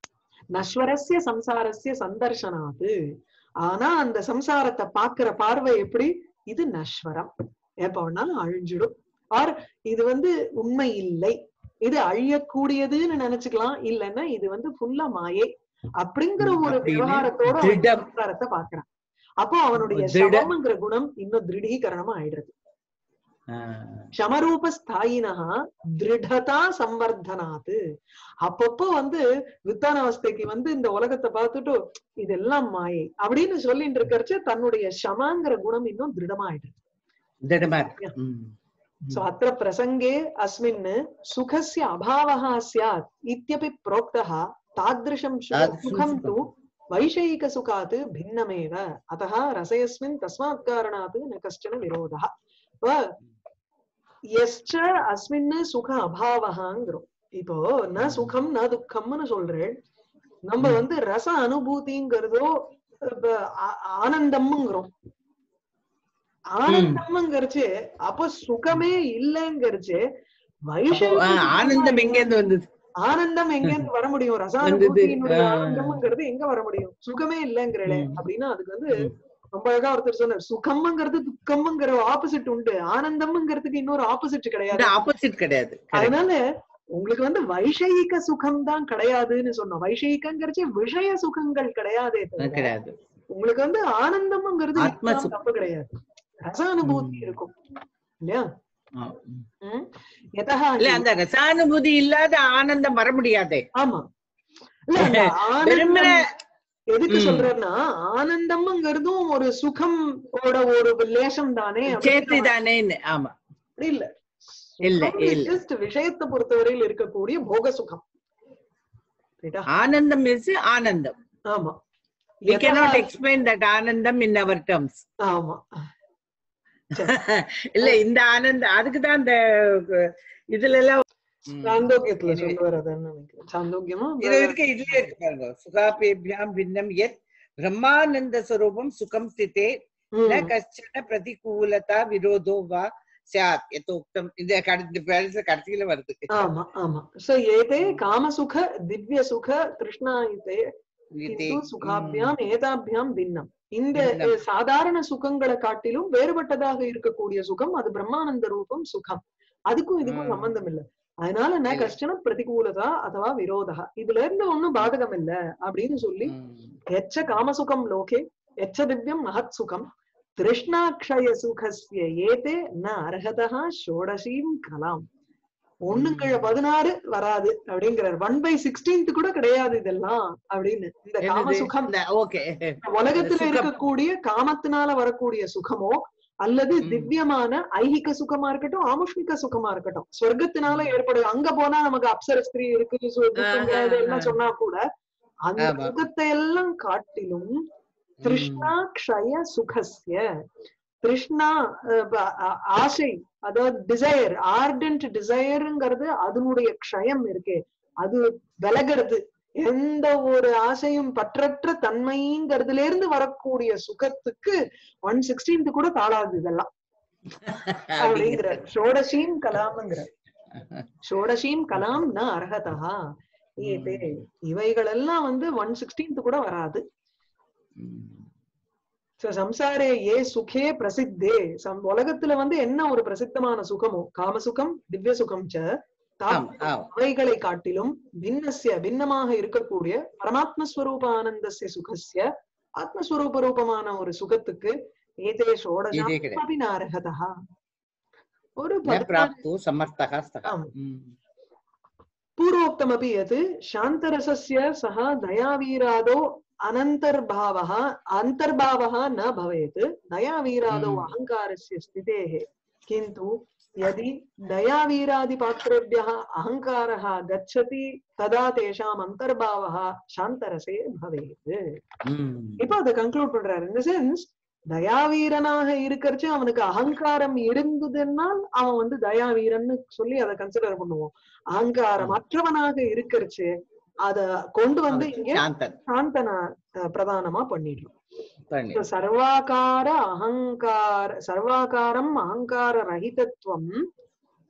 நஸ்வரஸ்ய சம்சாரஸ்ய சந்தர்சனாது ஆனா அந்த சம்சாரத்தை பாக்குற பார்வை எப்படி இது நஸ்வரம் எப்ப வேணாலும் அழிஞ்சிடும் ஆர் இது வந்து உண்மை இல்லை இது அழியக்கூடியதுன்னு நினைச்சுக்கலாம் இல்லைன்னா இது வந்து ஃபுல்லா மாயை அப்படிங்கிற ஒரு அப்படின்னு விவகாரத்தோட அவன் திருடம். சம்சாரத்தை பாக்குறான் அப்போ அவனுடைய திருட- சமம்ங்கிற குணம் இன்னும் திருடீகரணமா ஆயிடுறது ஆஹ் சமரூப ஸ்தாயினஹா திருடதா சம்வர்தனாத்து அப்பப்போ வந்து வித்தான அவஸ்தைக்கு வந்து இந்த உலகத்தை பார்த்துட்டு இதெல்லாம் மாயை அப்படின்னு சொல்லிட்டு இருக்கறச்சு தன்னுடைய சமாங்கிற குணம் இன்னும் திருடமாயிடுது திடமா இருக்கு ம். சோ அத்திர பிரசங்கே அஸ்மின் சுகஸ்ய அபாவः ஸ்யாத் இत्यपि प्रोक्तः तादृशं सु- तादृशं सुखं तु सुखम्। वैषयिकसुखात् भिन्नमेव अतः रसयस्मिन् तस्मात् कारणात् न कश्चन विरोधः இப்ப எஸ்ச அஸ்மின் சுக அபாவகாங்கிறோம் இப்போ ந சுகம் ந துக்கம்னு சொல்றேன் நம்ம ம். வந்து ரச அனுபூதிங்கிறதோ இப்ப ஆ- ஆனந்தம்ங்கிறோம் ஆனந்தம்ங்கிறச்சு அப்ப சுகமே இல்லைங்கிறச்சு அப்போ, வைஷமிக ஆஹ், ஆனந்தம் எங்க இருந்து வந்தது ஆனந்தம் எங்க இருந்து வர முடியும் வந்தது. ரசானுபூதியினுடைய ஆ. ஆனந்தம்ங்கிறது எங்க வர முடியும் சுகமே இல்லைங்கிறே ம். அப்படின்னா அதுக்கு வந்து ம். ரொம்ப அழகா ஒருத்தர் சொன்னார் சுகம்ங்கிறது துக்கம்ங்கிற ஆப்போசிட் உண்டு ஆனந்தம்ங்கிறதுக்கு இன்னொரு ஆப்போசிட் இந்த கிடையாது ஆப்போசிட் கிடையாது Correct. அதனால உங்களுக்கு வந்து வைஷயிக சுகம் தான் கிடையாதுன்னு சொன்னோம் வைஷயிகங்கிறச்சு விஷய சுகங்கள் கிடையாதே அது தவிர கிடையாது உங்களுக்கு வந்து ஆனந்தம்ங்கிறது ஆத்ம இருக்கலாம் சுகம். தப்பு கிடையாது ரசானுபூதி ம். இருக்கும் இல்லையா ஆ, ம். ம்? யதா இல்ல ஹி- அந்த ரசானுபூதி இல்லாத ஆனந்தம் வர முடியாதே ஆமா இல்ல அந்த வெறுமனே ஆனந்தம் எதுக்கு ம். சொல்றேன்னா ஆனந்தம்ங்கிறதும் ஒரு சுகம் ஓட ஒரு லேசம் தானே சேர்த்து தானேன்னு ஆமா அப்படி இல்ல இல்ல, சுகம் is இல்ல. just விஷயத்தை பொறுத்தவரையில் இருக்கக்கூடிய போக சுகம் ரைட்டா? ஆனந்தம் இஸ் ஆனந்தம் ஆமா we யதா- cannot explain that ஆனந்தம் in our terms ஆமா இல்ல இந்த ஆனந்தம் அதுக்கு தான் இந்த அஹ், இதுல எல்லாம் ம். சாந்தோக்கியத்துல Anyway. சொல்லுவார் அதான் நினைக்கிறேன் சாந்தோக்கியமா இது இருக்கு இதுலயே இருக்கு பாருங்க சுகாபேபியாம் பின்னம் எத் பிரம்மானந்த ஸ்வரூபம் சுகம் ஸ்திதே ம். ந கஷ்டன பிரதிகூலதா விரோதோ வா சாத் யதோக்தம் இந்த கடைசி கடைசியில வருது ஆமா ஆமா சோ ஏதே காமசுக திவ்ய சுக திருஷ்ணாயிதே இதே. கிந்து சுகாபியாம் ஏதாபியாம் பின்னம் இந்த பின்னம். அஹ், சாதாரண சுகங்களை காட்டிலும் வேறுபட்டதாக இருக்கக்கூடிய சுகம் அது பிரம்மானந்த ரூபம் சுகம் அதுக்கும் இதுக்கும் ம். சம்பந்தம் இல்ல அதனால ந இல்ல. கஷ்டன பிரதிகூலதா அதுவா விரோதா இதுல இருந்து ஒண்ணும் பாதகம் இல்ல அப்படின்னு சொல்லி ம். எச்ச காமசுகம் லோகே எச்ச திவ்யம் மகத் சுகம் திருஷ்ணாக்ஷய சுகஸ்ய ஏதே ந அர்ஹதா ஷோடசீம் கலாம் ஒண்ணுங்கள ம். பதினாறு வராது அப்படிங்கிறார் ஒன் பை சிக்ஸ்டீன்த் கூட கிடையாது இதெல்லாம் அப்படின்னு இந்த என்னது? காமசுகம் இந்த ஓகே உலகத்துல சுகம். இருக்கக்கூடிய காமத்தினால வரக்கூடிய சுகமோ அல்லது ம். திவ்யமான ஐகிக சுகமா இருக்கட்டும் ஆமுஷ்மிக சுகமா இருக்கட்டும் சொர்க்கத்தினால ம். ஏற்படும் அங்க போனா நமக்கு அப்சர ஸ்திரீ இருக்கு சு- துக்கம் ஆஹா, எல்லாம் ஆஹா. சொன்னா கூட அந்த ஆமா. சுகத்தை எல்லாம் காட்டிலும் திருஷ்ணா க்ஷய சுகஸ்ய திருஷ்ணா அஹ், ப- ஆ- ஆசை அதாவது டிசையர் ஆர்டன்ட் டிசையருங்கிறது அதனுடைய க்ஷயம் இருக்கே அது விலகிறது எந்த ஒரு ஆசையும் பற்றற்ற தன்மைங்கிறதுல இருந்து வரக்கூடிய சுகத்துக்கு ஒன் சிக்ஸ்டீன்த் கூட தாளாது இதெல்லாம் அப்படிங்கிற ஷோடசீம் கலாம்ங்கிற ஷோடசீம் கலாம் ந அர்ஹதா ஏதே இவைகள் எல்லாம் வந்து ஒன் சிக்ஸ்டீன்த் கூட வராது So, சம்சாரே ஏ சுகே பிரசித்தே சம் உலகத்துல வந்து என்ன ஒரு பிரசித்தமான சுகமோ காமசுகம் திவ்ய சுகம் ச தாப்- அவைகளை காட்டிலும் பின்னஸ்ய பின்னமாக இருக்கக்கூடிய பரமாத்மஸ்வரூப ஆனந்தஸ்ய சுகஸ்ய ஆத்மஸ்வரூப ரூபமான ஒரு சுகத்துக்கு ஏதே இதே ஷோடசாபி கிடையாது நாரகதா ஒரு न பதினாறு प्राप्तो समर्थः स्तः आम्. ம். पूर्वोक्तमपि यत् शान्तरसस्य सः दयावीरादो अनन्तर्भावः अन्तर्भावः न भवेत् दयावीरादौ हम्म। अहङ्कारस्य स्थितेः किन्तु यदि दयावीरादिपात्रेभ्यः अहङ्कारः गच्छति तदा तेषाम् अन्तर्भावः शान्तरसे भवेत् ம். இப்போ அதை கன்க்ளூட் பண்றாரு இந்த சென்ஸ் தயாவீரனாக இருக்கறச்சு அவனுக்கு அகங்காரம் இருந்ததுன்னால் அவன் வந்து தயாவீரன்னு சொல்லி அதை கன்சிடர் பண்ணுவோம் அகங்காரம் அற்றவனாக இருக்கறச்சு அத கொண்டு வந்து இங்க சாந்தன் சாந்தனா அஹ், பிரதானமா பண்ணிடுறோம் பண்ணி So, சர்வாகார அகங்கார சர்வாகாரம் அகங்கார ரஹிதத்துவம்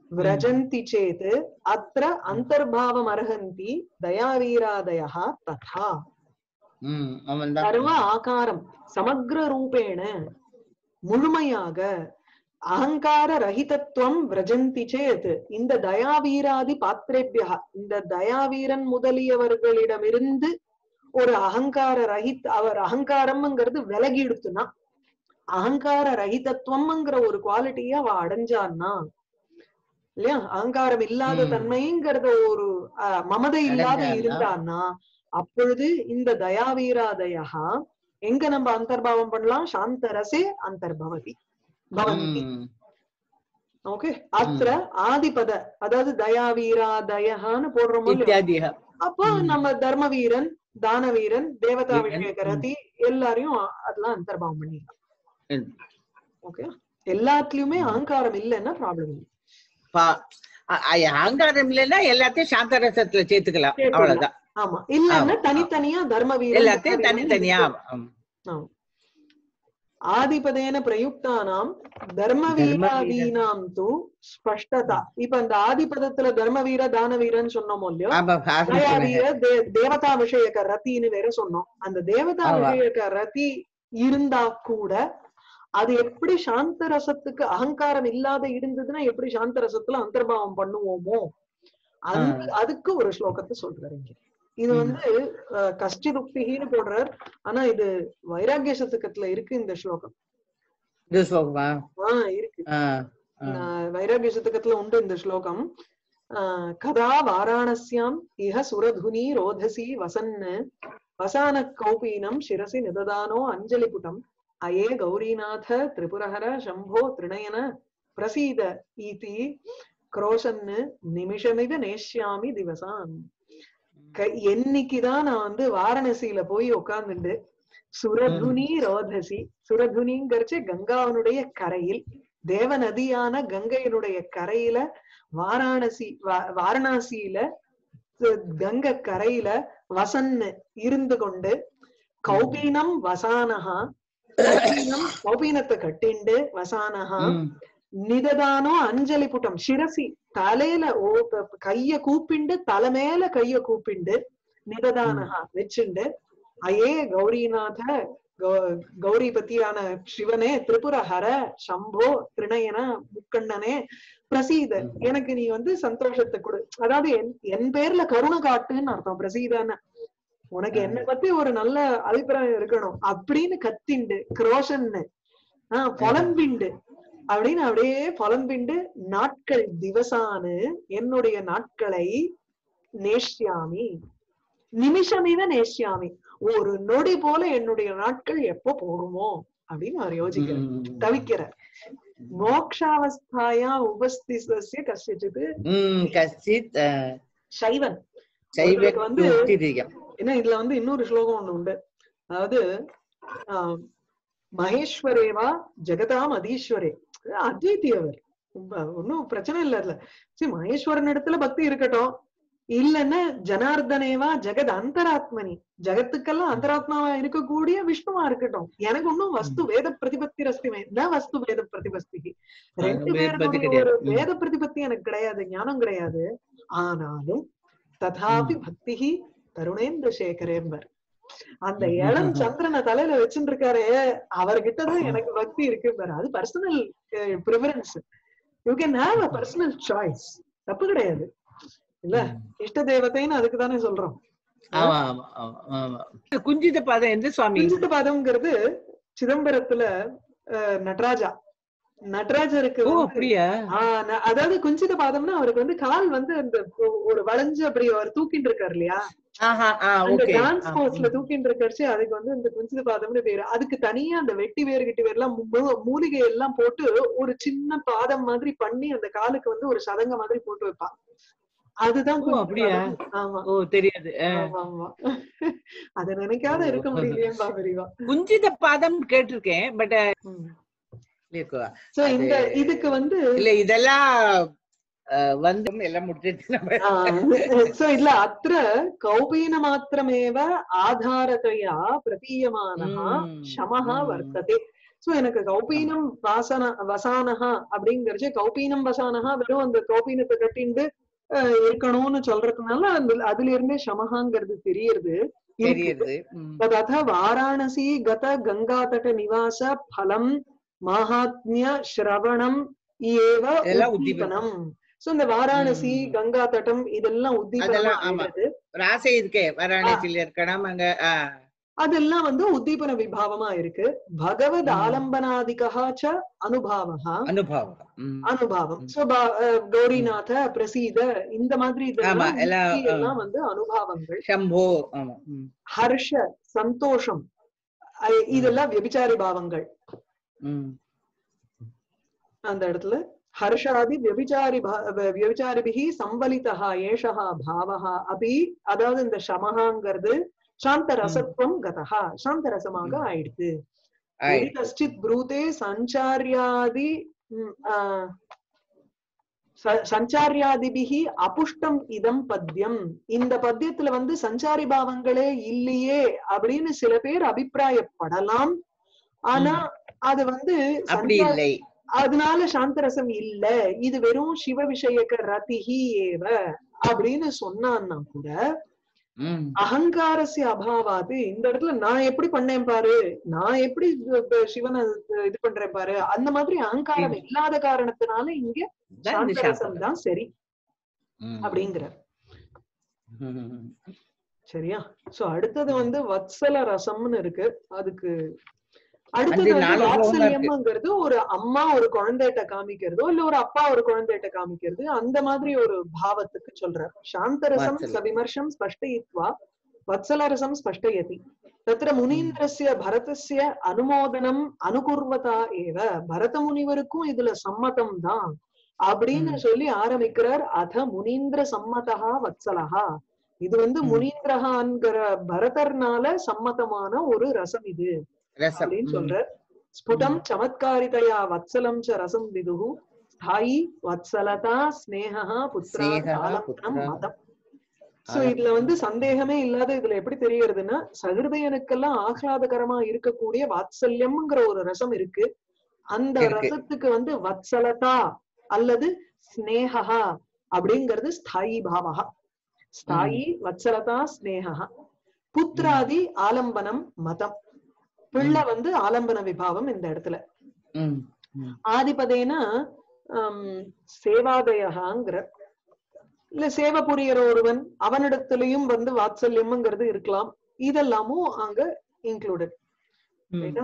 விரஜந்தி சேத் அத்திர அந்தர்பாவம் அர்ஹந்தி தயாவீராதயः ததா ம் அவன்தான் சர்வ ஆகாரம் சமக்ர ரூபேண முழுமையாக அகங்கார ரஹிதத்துவம் விரஜந்தி சேத் இந்த தயாவீராதி பாத்திரேபியா இந்த தயாவீரன் முதலியவர்களிடமிருந்து ஒரு அகங்கார ரஹித் அவர் அகங்காரம்ங்கிறது விலகி எடுத்துனா அகங்கார ரஹிதத்துவம்ங்கிற ஒரு குவாலிட்டிய அவ அடைஞ்சான்னா இல்லையா அகங்காரம் இல்லாத ம். தன்மைங்கிறத ஒரு அஹ், மமதை இல்லாத அடைஞ்சான்னா. இருந்தான்னா அப்பொழுது இந்த தயாவீராதயா எங்க நம்ம அந்தர்பாவம் பண்ணலாம் சாந்தரசே அந்தர்பவதி பவந்தி ம். ஓகே அத்திர ஆதிபத அதாவது தயாவீராதயஹான்னு போடுறோமோ இல்லையோ? இத்தியாதிக அப்போ ம். நம்ம தர்மவீரன் தானவீரன் தேவதா வீரன், விஷயக ரதி எல்லாரையும் அதெல்லாம் அந்தர்பாவம் பண்ணிடலாம் ம். ஓகே எல்லாத்துலயுமே அகங்காரம் இல்லைன்னா ப்ராப்ளம் இல்லை பா- அ- அ- அகங்காரம் இல்லைன்னா எல்லாத்தையும் சாந்த ரசத்துல சேர்த்துக்கலாம் சேர்த்துக்கலாம். அவ்வளவுதான் ஆமா இல்லன்னா ஆமா. தனித்தனியா தர்மவீரன் எல்லாத்தையும் தானவீரன் தனித்தனியா இருக்கும். ஆமா. ஆதிபதேன பிரயுக்தானாம் தர்மவீராதீனாம் து ஸ்பஷ்டதா இப்ப அந்த ஆதிபதத்துல தர்மவீர தானவீரன் சொன்னோமோ இல்லையோ ஆமா ஆரம்பிச்சுடுங்க. தயாவீர தே- தேவதா விஷயக்க ரத்தின்னு வேற சொன்னோம் அந்த தேவதா ஆமா. விஷயக்க ரதி இருந்தா கூட அது எப்படி சாந்த ரசத்துக்கு அகங்காரம் இல்லாத இருந்ததுன்னா எப்படி சாந்த ரசத்துல அந்தர்பாவம் பண்ணுவோமோ அந்த அதுக்கு ஒரு ஸ்லோகத்தை சொல்றாரு இங்க இது ம். வந்து அஹ், கஷ்டிதுக்திகின்னு போடுறார் ஆனா இது வைராகிய சதகத்துல இருக்கு இந்த ஸ்லோகம் இது ஸ்லோகமா ஆஹ் இருக்கு ஆ, ஆ. ஆஹ் வைராகிய சதகத்துல உண்டு இந்த ஸ்லோகம் ஆஹ் கதா வாராணஸ்யாம் இஹ சுரதுனி ரோதசி வசன்னு வசான கௌபீனம் சிரசி நிததானோ அஞ்சலி புடம் அயே கௌரிநாத திரிபுரஹர சம்போ திருணயன பிரசீத ஈதி குரோஷன்னு நிமிஷமிக நேஷ்யாமி திவசான் க- என்னைக்குதான் நான் வந்து வாரணசியில போய் உட்கார்ந்துட்டு சுரதுனி ரோதசி சுரதுனிங்கிறச்சு கங்காவனுடைய கரையில் தேவ நதியான கங்கையினுடைய கரையில வாராணசி வா- வாரணாசியில அஹ், கங்கை கரையில வசன்னு இருந்து கொண்டு கௌபீனம் வசானஹா கௌபீனம் கௌபீனத்தை கட்டிண்டு வசானஹா ம். நிததானோ அஞ்சலி புட்டம் சிரசி தலையில ஓ ப- ப- கைய கூப்பிண்டு தலை மேல கைய கூப்பிண்டு நிததானஹா வச்சுண்டு அயே கௌரிநாத கௌ- கௌரிபதியான சிவனே திரிபுர ஹர சம்போ திருநயன முக்கண்ணனே பிரசீத எனக்கு நீ வந்து சந்தோஷத்தை கொடு அதாவது என் என் பேர்ல கருணை காட்டுன்னு அர்த்தம் பிரசீதன்னு உனக்கு என்னை பத்தி ஒரு நல்ல அபிப்பிராயம் இருக்கணும் அப்படின்னு கத்திண்டு குரோஷன்னு ஆஹ் புலம்பிண்டு அப்படின்னு அப்படியே புலம்பிண்டு நாட்கள் திவசானு என்னுடைய நாட்களை நேஷ்யாமி நிமிஷமிவ நேஷ்யாமி ஒரு நொடி போல என்னுடைய நாட்கள் எப்போ போகுமோ அப்படின்னு அவர் யோசிக்கிறார் ம். தவிக்கிறார் மோக்ஷாவஸ்தாயா உபஸ்திதஸ்ய கசிச்சித் ம், கச்சித் ஆ, சைவன் சைவ உங்களுக்கு வந்து- யுக்திரியம். ஏன்னா இதுல வந்து இன்னொரு ஸ்லோகம் ஒண்ணு உண்டு அதாவது ஆஹ், மகேஸ்வரேவா ஜெகதாம் அதீஸ்வரே அத்வைத்தி அவர் ஒன்னும் பிரச்சனை இல்ல அதுல சரி மகேஸ்வரன் இடத்துல பக்தி இருக்கட்டும் இல்லைன்னா ஜனார்தனேவா ஜெகத் அந்தராத்மனி ஜெகத்துக்கெல்லாம் அந்தராத்மாவா இருக்கக்கூடிய விஷ்ணுவா இருக்கட்டும் எனக்கு ஒன்னும் வஸ்து வேத பிரதிபத்தி ரஸ்திமே ந வஸ்து வேத பிரதிபஸ்தி ரெண்டு வேத பிரதி பேருடைய கிடையாது. ஒரு ம். வேத பிரதிபத்தி எனக்கு கிடையாது ஞானம் கிடையாது ஆனாலும் ததாபி பக்திஹி தருணேந்திர சேகரேம்பர் அந்த ம். இளம் சந்திரனை தலையில வச்சுட்டு இருக்காரு அவர்கிட்ட தான் எனக்கு பக்தி இருக்கு பாரு அது personal preference you can have a personal choice தப்பு கிடையாது இல்ல இஷ்ட தேவதைன்னு அதுக்கு தானே சொல்றோம் ஆமா ஆமா ஆமா ஆமா குஞ்சித பாதம் எந்த சுவாமி குஞ்சித பாதம்ங்கிறது சிதம்பரத்துல அஹ், நடராஜா நடராஜருக்கு ஓ வந்து அப்படியா ஆஹ் ந- அதாவது குஞ்சித பாதம்னா அவருக்கு வந்து கால் வந்து அந்த ஒ- ஒரு வளைஞ்சு அப்படி அவர் தூக்கிட்டு இருக்காரு இல்லையா ஆஹா ஆ அந்த ஓகே டான்ஸ் போஸ்ல தூக்கிட்டு இருக்கச்சு அதுக்கு வந்து இந்த குஞ்சித பாதம்னு பேரு அதுக்கு தனியா அந்த வெட்டி வேர் கிட்டி வேர் எல்லாம் மூ- மூலிகை எல்லாம் போட்டு ஒரு சின்ன பாதம் மாதிரி பண்ணி அந்த காலுக்கு வந்து ஒரு சதங்க மாதிரி போட்டு வைப்பா அதுதான் ஓ, குஞ்சித அப்படியா? பாதம். ஆமா ஓ தெரியாது ஆ. ஆமா ஆமா அத நினைக்காத இருக்க முடியலையே பாபரிவா குஞ்சித பாதம் கேட்டிருக்கேன் பட் சோ அது- இந்த இதுக்கு வந்து இல்ல இதெல்லாம் அஹ், வந்து எல்லாம் முடிச்சிட்டு நம்ம சோ இல்ல அத்திர கௌபீன மாத்திரமேவ ஆதாரதையா பிரதீயமானः ம், சமஹ ம். வர்த்ததே சோ எனக்கு கௌபீனம் வாசன வசானஹா அப்படிங்கறது கௌபீனம் வசானஹா வெறும் அந்த கௌபீனத்தை கட்டிண்டு அஹ், இருக்கணும்னு சொல்றதுனால அந்த அதுல இருந்தே சமஹாங்கிறது தெரியறது இருக்கு. தெரியுது ம். तदथ वाराणसी गत गङ्गातट निवास फलं माहात्म्य श्रवणம் ஏவ இதெல்லாம் உத்தீபனம் சோ இந்த வாராணசி ம். கங்கா தட்டம் இதெல்லாம் உத்தீபனம் அதெல்லாம் ஆமா. ஆகிறது ராசை இருக்கே வாராணசியில இருக்கணும் அங்க ஆ, அதெல்லாம் வந்து உத்தீபன விபாவமா இருக்கு பகவத் ம். ஆலம்பனாதிகா ச அனுபாவகா அனுபவம் ம். அனுபாவம் ம். சோ பா- அஹ் கௌரிநாத பிரசீத இந்த மாதிரி ஆமா இதெல்லாம் எல்லாம் முக்தி ஆ, எல்லாம் வந்து அனுபாவங்கள் சம்போ ஆமா ம். ஹர்ஷ சந்தோஷம் அஹ் இதெல்லாம் விபிச்சாரி பாவங்கள் ம். அந்த இடத்துல ஹர்ஷாதி வியபிச்சாரி பா- வ- வியபிச்சாரிபிகி சம்பலிதா ஏஷா பாவஹா அபி அதாவது இந்த சமஹாங்கிறது சாந்த ரசத்துவம் கதஹா சாந்த ரசமாக ம். ஆயிடுது ஆய். எதி கஷ்டித் ப்ரூதே சஞ்சாரியாதி ம், ஆ, ச- சஞ்சாரியாதிபிகி அபுஷ்டம் இதம் பத்யம் இந்த பத்தியத்துல வந்து சஞ்சாரி பாவங்களே இல்லையே அப்படின்னு சில பேர் அபிப்பிராயப்படலாம் ஆனா அது வந்து அப்படி சஞ்சா- இல்லை அதனால சாந்தரசம் இல்ல இது வெறும் சிவ விஷயக்க ரதிஹி ஏவ அப்படின்னு சொன்னான்னா கூட ம். அகங்காரஸ்ய அபாவாது இந்த இடத்துல நான் எப்படி பண்ணேன் பாரு நான் எப்படி இது- இது சிவனை இது பண்றேன் பாரு அந்த மாதிரி அகங்காரம் ம். இல்லாத காரணத்தினால இங்க தான் இந்த சாந்தரசம் சாந்தம். தான் சரி ம். அப்படிங்கிற ம். சரியா சோ அடுத்தது வந்து வத்சல ரசம்னு இருக்கு அதுக்கு அடுத்தது அது வந்து நாலு போகமா இருக்கு. வாத்சல்யம்ங்கிறது ஒரு அம்மா ஒரு குழந்தைகிட்ட காமிக்கிறதோ இல்ல ஒரு அப்பா ஒரு குழந்தைகிட்ட காமிக்கிறது அந்த மாதிரி ஒரு பாவத்துக்கு சொல்றார் சாந்தரசம் வாத்சல்யம். சவிமர்ஷம் ஸ்பஷ்டயித்வா வத்சலரசம் ஸ்பஷ்டயதி தத்திர முனீந்திரஸ்ய பரதஸ்ய அனுமோதனம் அனுகுர்வதா ஏவ பரத முனிவருக்கும் இதுல சம்மதம் தான் அப்படின்னு ம். சொல்லி ஆரம்பிக்கிறார் அத முனீந்திர சம்மதா வத்சலஹா இது வந்து ம். முனீந்திரஹான்கிற பரதர்னால சம்மதமான ஒரு ரசம் இது ரசம் அப்படின்னு ம். சொல்ற ஸ்புடம் சமத்காரிதயா வத்சலம் ச ரசம் விதுஹு ஸ்தாயி வத்சலதா ஸ்னேகா புத்ரா ஸ்நேகா, தாலப்னம் புத்ரா. மதம் சோ இதுல வந்து சந்தேகமே இல்லாத இதுல எப்படி தெரியறதுன்னா சகிருதயனுக்கெல்லாம் ஆஹ்லாதகரமா இருக்கக்கூடிய வாத்சல்யம்ங்கிற ஒரு ரசம் இருக்கு அந்த இருக்கு. ரசத்துக்கு வந்து வத்சலதா அல்லது ஸ்னேகா அப்படிங்கிறது ஸ்தாயி பாவகா ஸ்தாயி வத்சலதா ஸ்னேகா புத்ராதி ஆலம்பனம் மதம் பிள்ளை வந்து ஆலம்பன விபாவம் இந்த இடத்துல ம். ம். ஆதிபதேன ஆம், சேவாதயகாங்கிற இல்ல சேவை புரியற ஒருவன் அவனிடத்திலையும் வந்து வாத்சல்யம்ங்கிறது இருக்கலாம் இதெல்லாமும் அங்க இன்க்ளூடட் ம். ரைட்டா?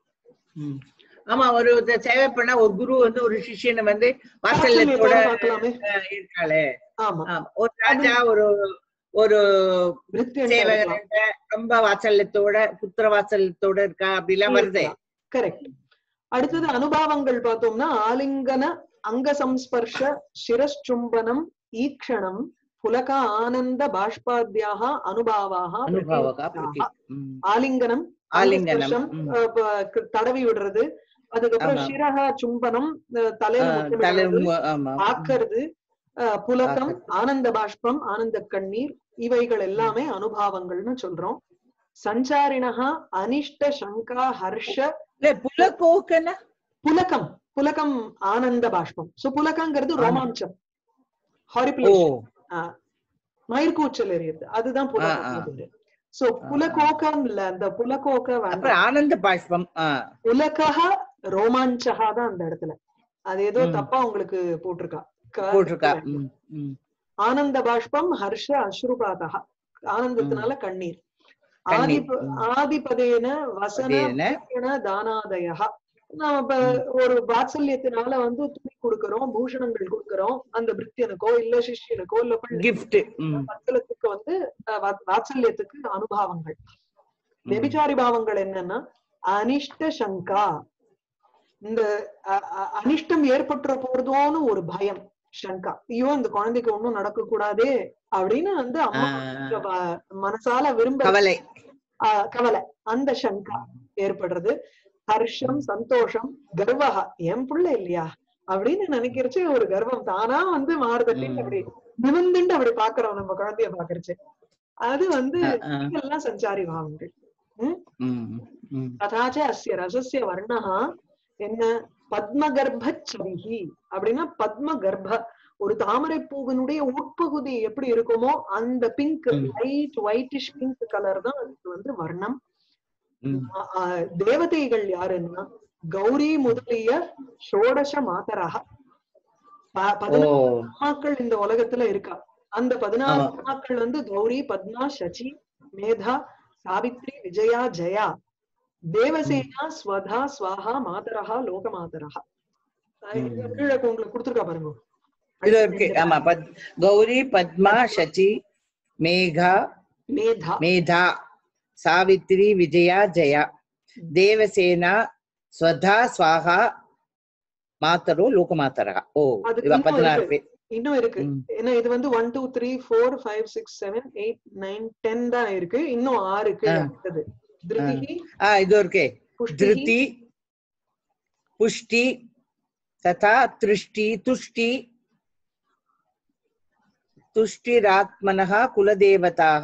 ம். ஆமா ஒரு த- சேவை பண்ணா ஒரு குரு வந்து ஒரு சிஷ்யனை வந்து வாத்சல்யத்தோட வாத்சல்யத்தோட பார்க்கலாமே அஹ், இருக்காளே ஆமா ஆமா. ஒரு ராஜா ஒரு ஒரு விருத்தியன் சேவகன் ரொம்ப வாத்சல்யத்தோட புத்திர வாத்சல்யத்தோட இருக்கா அப்படி எல்லாம் வருதே கரெக்ட் அடுத்தது அனுபவங்கள் பார்த்தோம்னா ஆலிங்கன அங்க சம்ஸ்பர்ஷ சிரச்சும்பனம் ஈக்ஷணம் புலக ஆனந்த பாஷ்பாத்யாக அனுபாவாக அனுபவகா பிரதியுக்தாः. பிரதி ம். ஆலிங்கனம் ஆலிங்கனம் அங்கஸ்பர்ஷம், ம். அஹ், ப- க- தடவி விடுறது அதுக்கப்புறம் ஆமா. சிரக சும்பனம் அஹ், தலையில ஆஹ், முத்தமிடுறது, தலை மு- ஆமா ஆக்கறது அஹ், புலகம் ஆக்கறது. ஆனந்த பாஷ்பம் ஆனந்த கண்ணீர் இவைகள் எல்லாமே அனுபாவங்கள்னு சொல்றோம் சஞ்சாரிணஹா அனிஷ்ட சங்கா ஹர்ஷ இல்ல புலக்கோக்கன புலகம் புலகம் ஆனந்த பாஷ்பம் சோ புலகங்கிறது ஆனந்த- ரோமாஞ்சம் ஓ ஹாரிபிளேஷன் மயிர்கூச்சல் எறியுது அதுதான் ஆ. புலகம் சோ புலகோகம் இல்ல அந்த புலகோக வேண்டாம் அப்புறம் ஆனந்த பாஷ்பம் ஆஹ் உலகஹ ரோமாஞ்சகா தான் அந்த இடத்துல அது ஏதோ ம். தப்பா உங்களுக்கு போட்டிருக்கா க- போட்டிருக்கா ம், ம். ஆனந்த பாஷ்பம் ஹர்ஷ அஸ்ருபாதா ஆனந்தத்தினால கண்ணீர் கண்ணீர், ஆதிப ம். ஆதிபதேன வசன அதேன பூஷண தானாதயா நாம இப்ப ஒரு வாத்சல்யத்தினால வந்து துணி கொடுக்கறோம் பூஷணங்கள் கொடுக்கறோம் அந்த பிரித்தியனுக்கோ இல்ல சிஷ்யனுக்கோ இல்ல பிள்ளை கிஃப்ட் ம் வத்சலத்துக்கு வந்து அஹ், வா- வாத்சல்யத்துக்கு அனுபாவங்கள் வெபிச்சாரி பாவங்கள் என்னன்னா அனிஷ்ட சங்கா இந்த அ- அ- அனிஷ்டம் ஏற்பட்டுற போறதோன்னு ஒரு பயம் சங்கா ஐயோ இந்த குழந்தைக்கு ஒண்ணும் நடக்க கூடாதே அப்படின்னு வந்து அம்மா ஆஹ், வ- மனசால விரும்ப கவலை ஆஹ் கவலை அந்த சங்கா ஏற்படுறது ஹர்ஷம் சந்தோஷம் கர்வஹா என் புள்ள இல்லையா அப்படின்னு நினைக்கிறச்சு ஒரு கர்வம் தானா வந்து மாறுதட்டின்னு ம். அப்படி நிமிந்துண்டு அப்படி பாக்குறோம் நம்ம குழந்தைய பாக்குறச்சு அது வந்து ஆஹ், ஆஹ். இதெல்லாம் சஞ்சாரி பாவங்கள் ம். ம். ததா ச அஸ்ய ரசஸ்ய வர்ணः என்ன பத்மகர்ப்பச்சரிஹி அப்படின்னா பத்ம கர்ப்ப ஒரு தாமரை பூவினுடைய உட்பகுதி எப்படி இருக்குமோ அந்த பிங்க் ம். லைட் ஒயிட்டிஷ் பிங்க் கலர் தான் அதுக்கு வந்து வர்ணம் ம். ஆ, ஆ, தேவதைகள் யாருன்னா கௌரி முதலிய ஷோடச மாதராக ப- ஓ பதினாறு அம்மாக்கள் இந்த உலகத்துல இருக்கா அந்த பதினாறு ஆமா. அம்மாக்கள் வந்து கௌரி பத்மா சச்சி மேதா சாவித்ரி விஜயா ஜெயா தேவசேனா ஸ்வதா ஸ்வாஹா மாதரஹா லோக மாதரஹா ம். கீழே உங்களுக்கு கொடுத்துருக்கா பாருங்க இது இருக்கு ஆமா பத் கௌரி பத்மா சச்சி மேகா மேதா மேதா சாவித்ரி விஜயா ஜெயா தேவசேனா ஸ்வதா ஸ்வாகா மாத்தரோ லோகமாத்தரா ஓ அது இவ இன்னும் பதினாறு இருக்கு. பேர் இன்னும் இருக்கு ம். ஏன்னா இது வந்து one two three four five six seven eight nine ten தான் இருக்கு இன்னும் ஆறுக்கு ஆ. அடுத்தது திருதிகி ஆ இது இருக்கே புஷ்டிஹி திருதி புஷ்டி ததா திருஷ்டி துஷ்டி துஷ்டிராத்மனः குலதேவதாः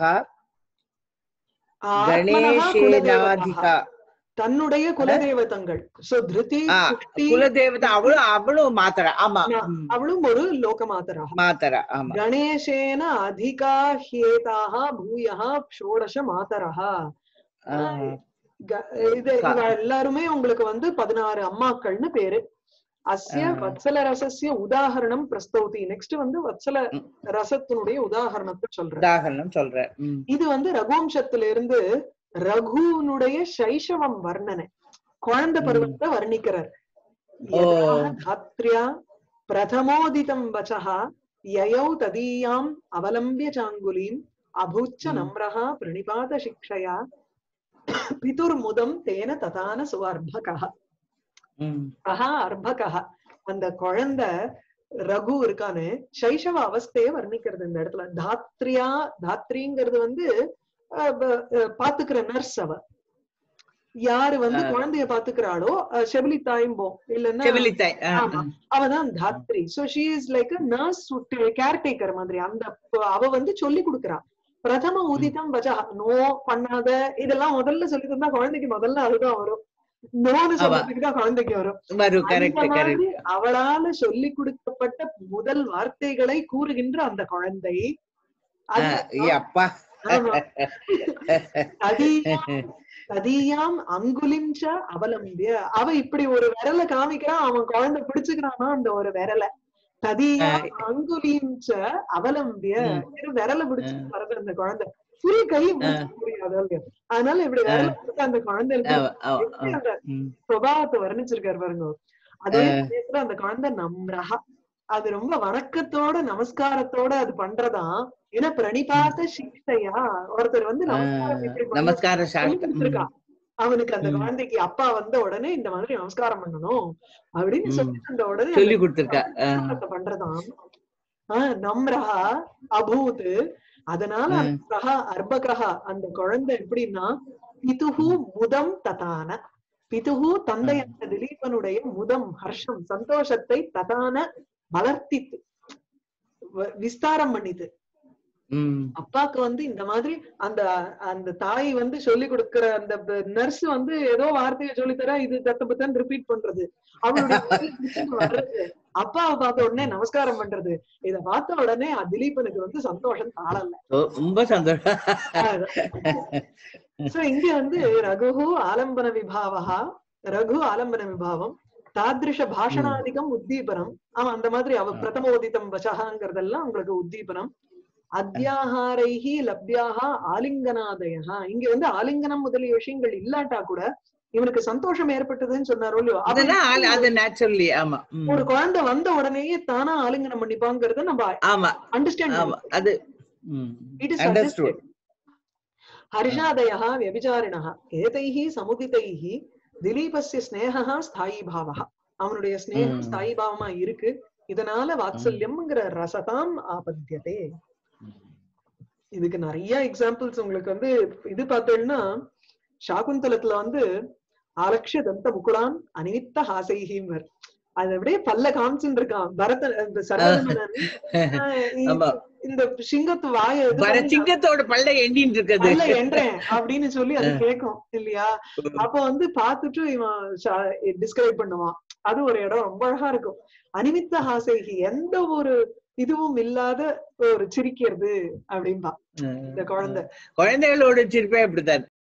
ஆத்மனஹ கணேசேனாதிகா குலதேவதா. தன்னுடைய குலதேவதங்கள் சோ திருதி ஆ புஷ்டி குலதேவதா அவளும் அவளும் மாத்தரா ஆமா நா- ம். அவளும் ஒரு லோகமாதரா மாத்தரா ஆமா கணேசேன அதிகா ஹேதாக பூயः ஷோடச மாதரः ஆ, க- இது இவ எல்லாருமே உங்களுக்கு வந்து பதினாறு அம்மாக்கள்னு பேரு அஸ்ய ஆ. வத்சல ரசஸ்ய உதாகரணம் பிரஸ்தௌதி நெக்ஸ்ட் வந்து வத்சல ம். ரசத்தினுடைய உதாகரணத்தை சொல்றேன் உதாகரணம் சொல்றேன் ம். இது வந்து ரகுவம்சத்துல இருந்து ரகுனுடைய சைஷவம் வர்ணனை குழந்தை ம். பருவத்தை வர்ணிக்கிறார் ஓ. யதாஹ தாத்ர்யா பிரதமோதிதம் வச்சः யயௌ ததீயாம் அவலம்பிய சாங்குலீம் அபூச்ச ம். நம்ரஹ பிரணிபாத சிக்ஷயா பிதுர்முதம் தேன ததான சுவர்பகः ம். அஹா அர்பகः அந்த குழந்தை ரகு இருக்கானு சைஷவ அவஸ்தையை வர்ணிக்கிறது இந்த இடத்துல தாத்ரியா தாத்ரிங்கிறது வந்து அஹ், ப- அஹ், பாத்துக்கிற நர்ஸ் அவ யாரு வந்து ஆ. குழந்தைய பாத்துக்கிறாளோ அஹ், செவிலி தாயும்போம் இல்லன்னா செவிலித்தாய் ஆ, ஆமா. ஆ. அவதான் தாத்ரி so she is like nurse caretaker மாதிரி அந்த ப- அவ வந்து சொல்லி கொடுக்கறா பிரதம உதிதம் வஜா நோ பண்ணாத இதெல்லாம் முதல்ல சொல்லி தந்தா குழந்தைக்கு முதல்ல அதுதான் வரும் நோன்னு ஆமா. சொல்றதுக்கு தான் குழந்தைக்கு வரும் வரும் கரெக்ட் அந்த கரெக்ட் மாதிரி அவளால சொல்லி கொடுக்கப்பட்ட முதல் வார்த்தைகளை கூறுகின்ற அந்த குழந்தை அது அப்பா ஆமா. ததீயாம் ததீயாம் அங்குலிம் ச அவலம்பிய அவ இப்படி ஒரு விரல காமிக்கிறான் அவன் குழந்தை பிடிச்சுக்கிறானா அந்த ஒரு விரல ததீயாம் அங்குலிம் ச அவலம்பிய ம். இரு விரல பிடிச்சு வரது அந்த குழந்தை ஃபுல் கை முடியாது இல்லையா? அதனால இப்படி விரல பிடிச்ச அந்த குழந்தைக்கு ஆ, ஆ, ஆ. எப்படி அந்த ம். சுபாவத்தை வர்ணிச்சிருக்காரு பாருங்க அதே சமயத்துல அந்த குழந்தை நம்ரஹா அது ரொம்ப வணக்கத்தோட நமஸ்காரத்தோட அது பண்றதாம் ஏன்னா பிரணிபாத சிக்ஷையா ஒருத்தர் வந்து நமஸ்காரம் எப்படி பண்ணணும் நமஸ்கார சொல்லி சாஸ்திரம் கொடுத்திருக்கான். அவனுக்கு அந்த ம். குழந்தைக்கு அப்பா வந்த உடனே இந்த மாதிரி நமஸ்காரம் பண்ணணும் அப்படின்னு ம். சொல்லி அந்த உடனே சொல்லி கொடுத்திருக்கா ஆ. நமஸ்காரத்தை பண்றதாம் ஆஹ் நம்ரஹா அபூத் அதனால ம். அந்த சகா அர்பகா அந்த குழந்தை எப்படின்னா பிதுகு முதம் ததான பிதுகு தந்தை அந்த திலீபனுடைய முதம் ஹர்ஷம் சந்தோஷத்தை ததான வளர்த்தித்து வ- விஸ்தாரம் பண்ணிது ம். அப்பாக்கு வந்து இந்த மாதிரி அந்த அந்த தாய் வந்து சொல்லி கொடுக்கிற அந்த நர்ஸ் வந்து ஏதோ வார்த்தையை சொல்லித்தர இது தத்த பத்தன்னு ரிப்பீட் பண்றது அவளுடைய வாயில இருந்து வர்றது அப்பாவை பார்த்த உடனே நமஸ்காரம் பண்றது இத பார்த்த உடனே அ- திலீபனுக்கு வந்து சந்தோஷம் தாளல ரொ- ரொம்ப சந்தோஷம் சோ இங்க வந்து ரகு ஆலம்பன விபாவா ரகு ஆலம்பன விபாவம் தாதிருஷ பாஷணாதிகம் உத்தீபனம் அவன் அந்த மாதிரி அவ ஆ. பிரதமோதிதம் வசகாங்கிறதெல்லாம் உங்களுக்கு உத்தீபனம் அத்தியாகாரைஹி லப்யாக ஆலிங்கனாதயா இங்க வந்து ஆலிங்கனம் முதலிய விஷயங்கள் இல்லாட்டா கூட இவனுக்கு சந்தோஷம் ஏற்பட்டதுன்னு சொன்னாரோ இல்லையோ அப்ப அதெல்லாம் ஆள்- அது நேச்சுரலி ஆமா ம். ஒரு குழந்தை வந்த உடனேயே தானா ஆலிங்கனம் பண்ணிப்பாங்கிறத நம்ம ஆமா அண்டர்ஸ்டாண்ட் ஆமா அது It is அண்டர்ஸ்டுட் हर्षादयः व्यभिचारिणः एतैः समुदितैः திலீபஸ்ய ஸ்னேகா ஸ்தாயி பாவா அவனுடைய ஸ்னேகம் ம். ஸ்தாயி பாவமா இருக்கு இதனால வாத்சல்யம்ங்கிற ரசதாம் ஆபத்தியதே இதுக்கு நிறைய எக்ஸாம்பிள்ஸ் உங்களுக்கு வந்து இது பார்த்தோம்னா சாகுந்தலத்துல வந்து ஆலக்ஷ தந்த முகுளான் அனிமித்த ஹாசைஹிம்வர் அது அப்படியே பல்ல காமிச்சுட்டு இருக்கான் பரத இந்த சரவணன் ஆமா. இந்த சிங்கத்து வாய இது வர பண்ணி சிங்கத்தோட பல்ல எண்ணின்னு இருக்குது பல்ல என்றேன் அப்படின்னு சொல்லி அது கேட்கும் இல்லையா அப்ப வந்து பார்த்துட்டு இவன் டிஸ்கிரைப் பண்ணுவான் அது ஒரு இடம் ரொம்ப அழகா இருக்கும் அனிமித்த ஹாசைகி எந்த ஒரு இதுவும் இல்லாத ஒரு சிரிக்கிறது அப்படின்பா இந்த குழந்தை குழந்தைகளோட சிரிப்பே அப்படித்தான்